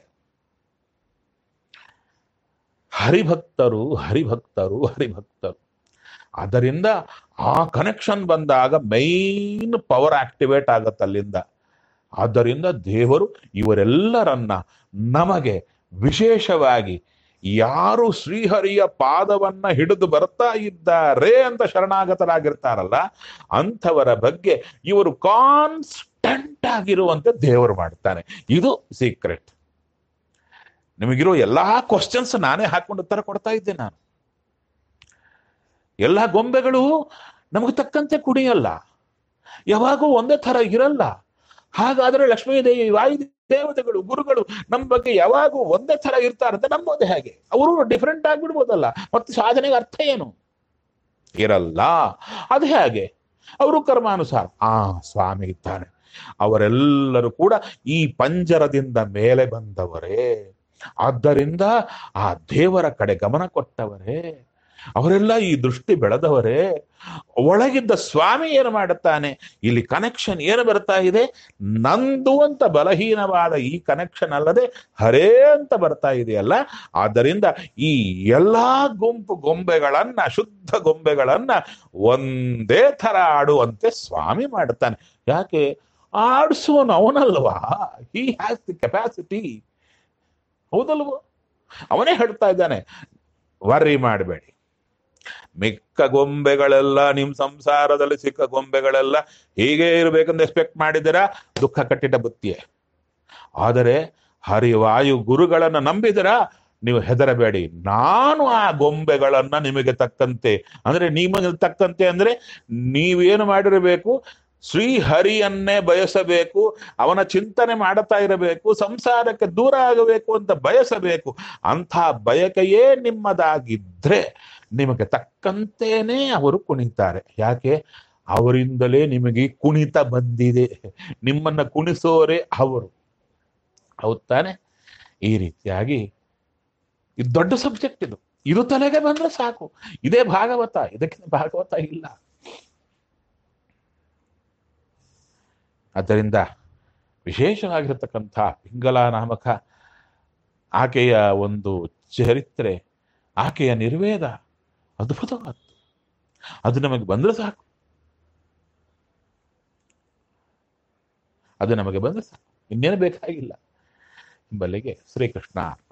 ಹರಿಭಕ್ತರು ಹರಿಭಕ್ತರು ಹರಿಭಕ್ತರು ಅದರಿಂದ ಆ ಕನೆಕ್ಷನ್ ಬಂದಾಗ ಮೈನ್ ಪವರ್ ಆಕ್ಟಿವೇಟ್ ಆಗತ್ತೆ ಅಲ್ಲಿಂದ ಆದ್ದರಿಂದ ದೇವರು ಇವರೆಲ್ಲರನ್ನ ನಮಗೆ ವಿಶೇಷವಾಗಿ ಯಾರು ಶ್ರೀಹರಿಯ ಪಾದವನ್ನ ಹಿಡಿದು ಬರ್ತಾ ಇದ್ದಾರೆ ಅಂತ ಶರಣಾಗತರಾಗಿರ್ತಾರಲ್ಲ ಅಂಥವರ ಬಗ್ಗೆ ಇವರು ಕಾನ್ಸ್ಟಂಟ್ ಆಗಿರುವಂತೆ ದೇವರು ಮಾಡ್ತಾನೆ ಇದು ಸೀಕ್ರೆಟ್ ನಿಮಗಿರೋ ಎಲ್ಲಾ ಕ್ವಶನ್ಸ್ ನಾನೇ ಹಾಕೊಂಡು ಉತ್ತರ ಕೊಡ್ತಾ ಇದ್ದೆ ನಾನು ಎಲ್ಲ ಗೊಂಬೆಗಳು ನಮಗೆ ತಕ್ಕಂತೆ ಕುಣಿಯಲ್ಲ ಯಾವಾಗೂ ಒಂದೇ ತರ ಇರಲ್ಲ ಹಾಗಾದ್ರೆ ಲಕ್ಷ್ಮೀದೇವಿ ವಾಯು ದೇವತೆಗಳು ಗುರುಗಳು ನಮ್ಮ ಬಗ್ಗೆ ಯಾವಾಗೂ ಒಂದೇ ತರ ಇರ್ತಾರಂತ ನಂಬೋದೇ ಹಾಗೆ ಅವರು ಡಿಫ್ರೆಂಟ್ ಆಗಿಬಿಡ್ಬೋದಲ್ಲ ಮತ್ತೆ ಸಾಧನೆಗೆ ಅರ್ಥ ಏನು ಇರಲ್ಲ ಅದು ಹೇಗೆ ಅವರು ಕರ್ಮಾನುಸಾರ ಆ ಸ್ವಾಮಿ ಇದ್ದಾನೆ ಅವರೆಲ್ಲರೂ ಕೂಡ ಈ ಪಂಜರದಿಂದ ಮೇಲೆ ಬಂದವರೇ ಆದ್ದರಿಂದ ಆ ದೇವರ ಕಡೆ ಗಮನ ಕೊಟ್ಟವರೇ ಅವರೆಲ್ಲ ಈ ದೃಷ್ಟಿ ಬೆಳೆದವರೇ ಒಳಗಿದ್ದ ಸ್ವಾಮಿ ಏನು ಮಾಡುತ್ತಾನೆ ಇಲ್ಲಿ ಕನೆಕ್ಷನ್ ಏನು ಬರ್ತಾ ಇದೆ ನಂದು ಅಂತ ಬಲಹೀನವಾದ ಈ ಕನೆಕ್ಷನ್ ಅಲ್ಲದೆ ಹರೇ ಅಂತ ಬರ್ತಾ ಇದೆಯಲ್ಲ ಆದ್ದರಿಂದ ಈ ಎಲ್ಲಾ ಗುಂಪು ಗೊಂಬೆಗಳನ್ನ ಶುದ್ಧ ಗೊಂಬೆಗಳನ್ನ ಒಂದೇ ತರ ಆಡುವಂತೆ ಸ್ವಾಮಿ ಮಾಡುತ್ತಾನೆ ಯಾಕೆ ಆಡಿಸುವನು ಅವನಲ್ವಾ ಹಿ ಹ್ಯಾಸ್ ದಿ ಕೆಪಾಸಿಟಿ ಹೌದಲ್ವೋ ಅವನೇ ಹೇಳ್ತಾ ಇದ್ದಾನೆ ವರ್ರಿ ಮಾಡಬೇಡಿ ಮಿಕ್ಕ ಗೊಂಬೆಗಳೆಲ್ಲ ನಿಮ್ ಸಂಸಾರದಲ್ಲಿ ಸಿಕ್ಕ ಗೊಂಬೆಗಳೆಲ್ಲ ಹೀಗೆ ಇರ್ಬೇಕಂತ ಎಕ್ಸ್ಪೆಕ್ಟ್ ಮಾಡಿದಿರಾ ದುಃಖ ಕಟ್ಟಿಟ ಬುತ್ತಿಯೇ ಆದರೆ ಹರಿವಾಯು ಗುರುಗಳನ್ನ ನಂಬಿದಿರಾ ನೀವು ಹೆದರಬೇಡಿ ನಾನು ಆ ಗೊಂಬೆಗಳನ್ನ ನಿಮಗೆ ತಕ್ಕಂತೆ ಅಂದ್ರೆ ನಿಮಗೆ ತಕ್ಕಂತೆ ಅಂದ್ರೆ ನೀವೇನು ಮಾಡಿರಬೇಕು ಶ್ರೀಹರಿಯನ್ನೇ ಬಯಸಬೇಕು ಅವನ ಚಿಂತನೆ ಮಾಡುತ್ತಾ ಇರಬೇಕು ಸಂಸಾರಕ್ಕೆ ದೂರ ಆಗಬೇಕು ಅಂತ ಬಯಸಬೇಕು ಅಂಥ ಬಯಕೆಯೇ ನಿಮ್ಮದಾಗಿದ್ರೆ ನಿಮಗೆ ತಕ್ಕಂತೇನೆ ಅವರು ಕುಣಿತಾರೆ ಯಾಕೆ ಅವರಿಂದಲೇ ನಿಮಗೆ ಕುಣಿತ ಬಂದಿದೆ ನಿಮ್ಮನ್ನ ಕುಣಿಸೋರೆ ಅವರು ಹೌದ್ ತಾನೆ ಈ ರೀತಿಯಾಗಿ ಇದು ದೊಡ್ಡ ಸಬ್ಜೆಕ್ಟ್ ಇದು ಇದು ತಲೆಗೆ ಬಂದ್ರೆ ಸಾಕು ಇದೇ ಭಾಗವತ ಇದಕ್ಕಿಂತ ಭಾಗವತ ಇಲ್ಲ ಆದ್ದರಿಂದ ವಿಶೇಷವಾಗಿರತಕ್ಕಂಥ ಪಿಂಗಲ ನಾಮಕ ಆಕೆಯ ಒಂದು ಚರಿತ್ರೆ ಆಕೆಯ ನಿರ್ವೇದ ಅದ್ಭುತವಾದ್ದು ಅದು ನಮಗೆ ಬಂದ್ರೆ ಸಾಕು ಅದು ನಮಗೆ ಬಂದ್ರೆ ಸಾಕು ಇನ್ನೇನು ಬೇಕಾಗಿಲ್ಲ ಎಂಬಲ್ಲಿಗೆ ಶ್ರೀಕೃಷ್ಣ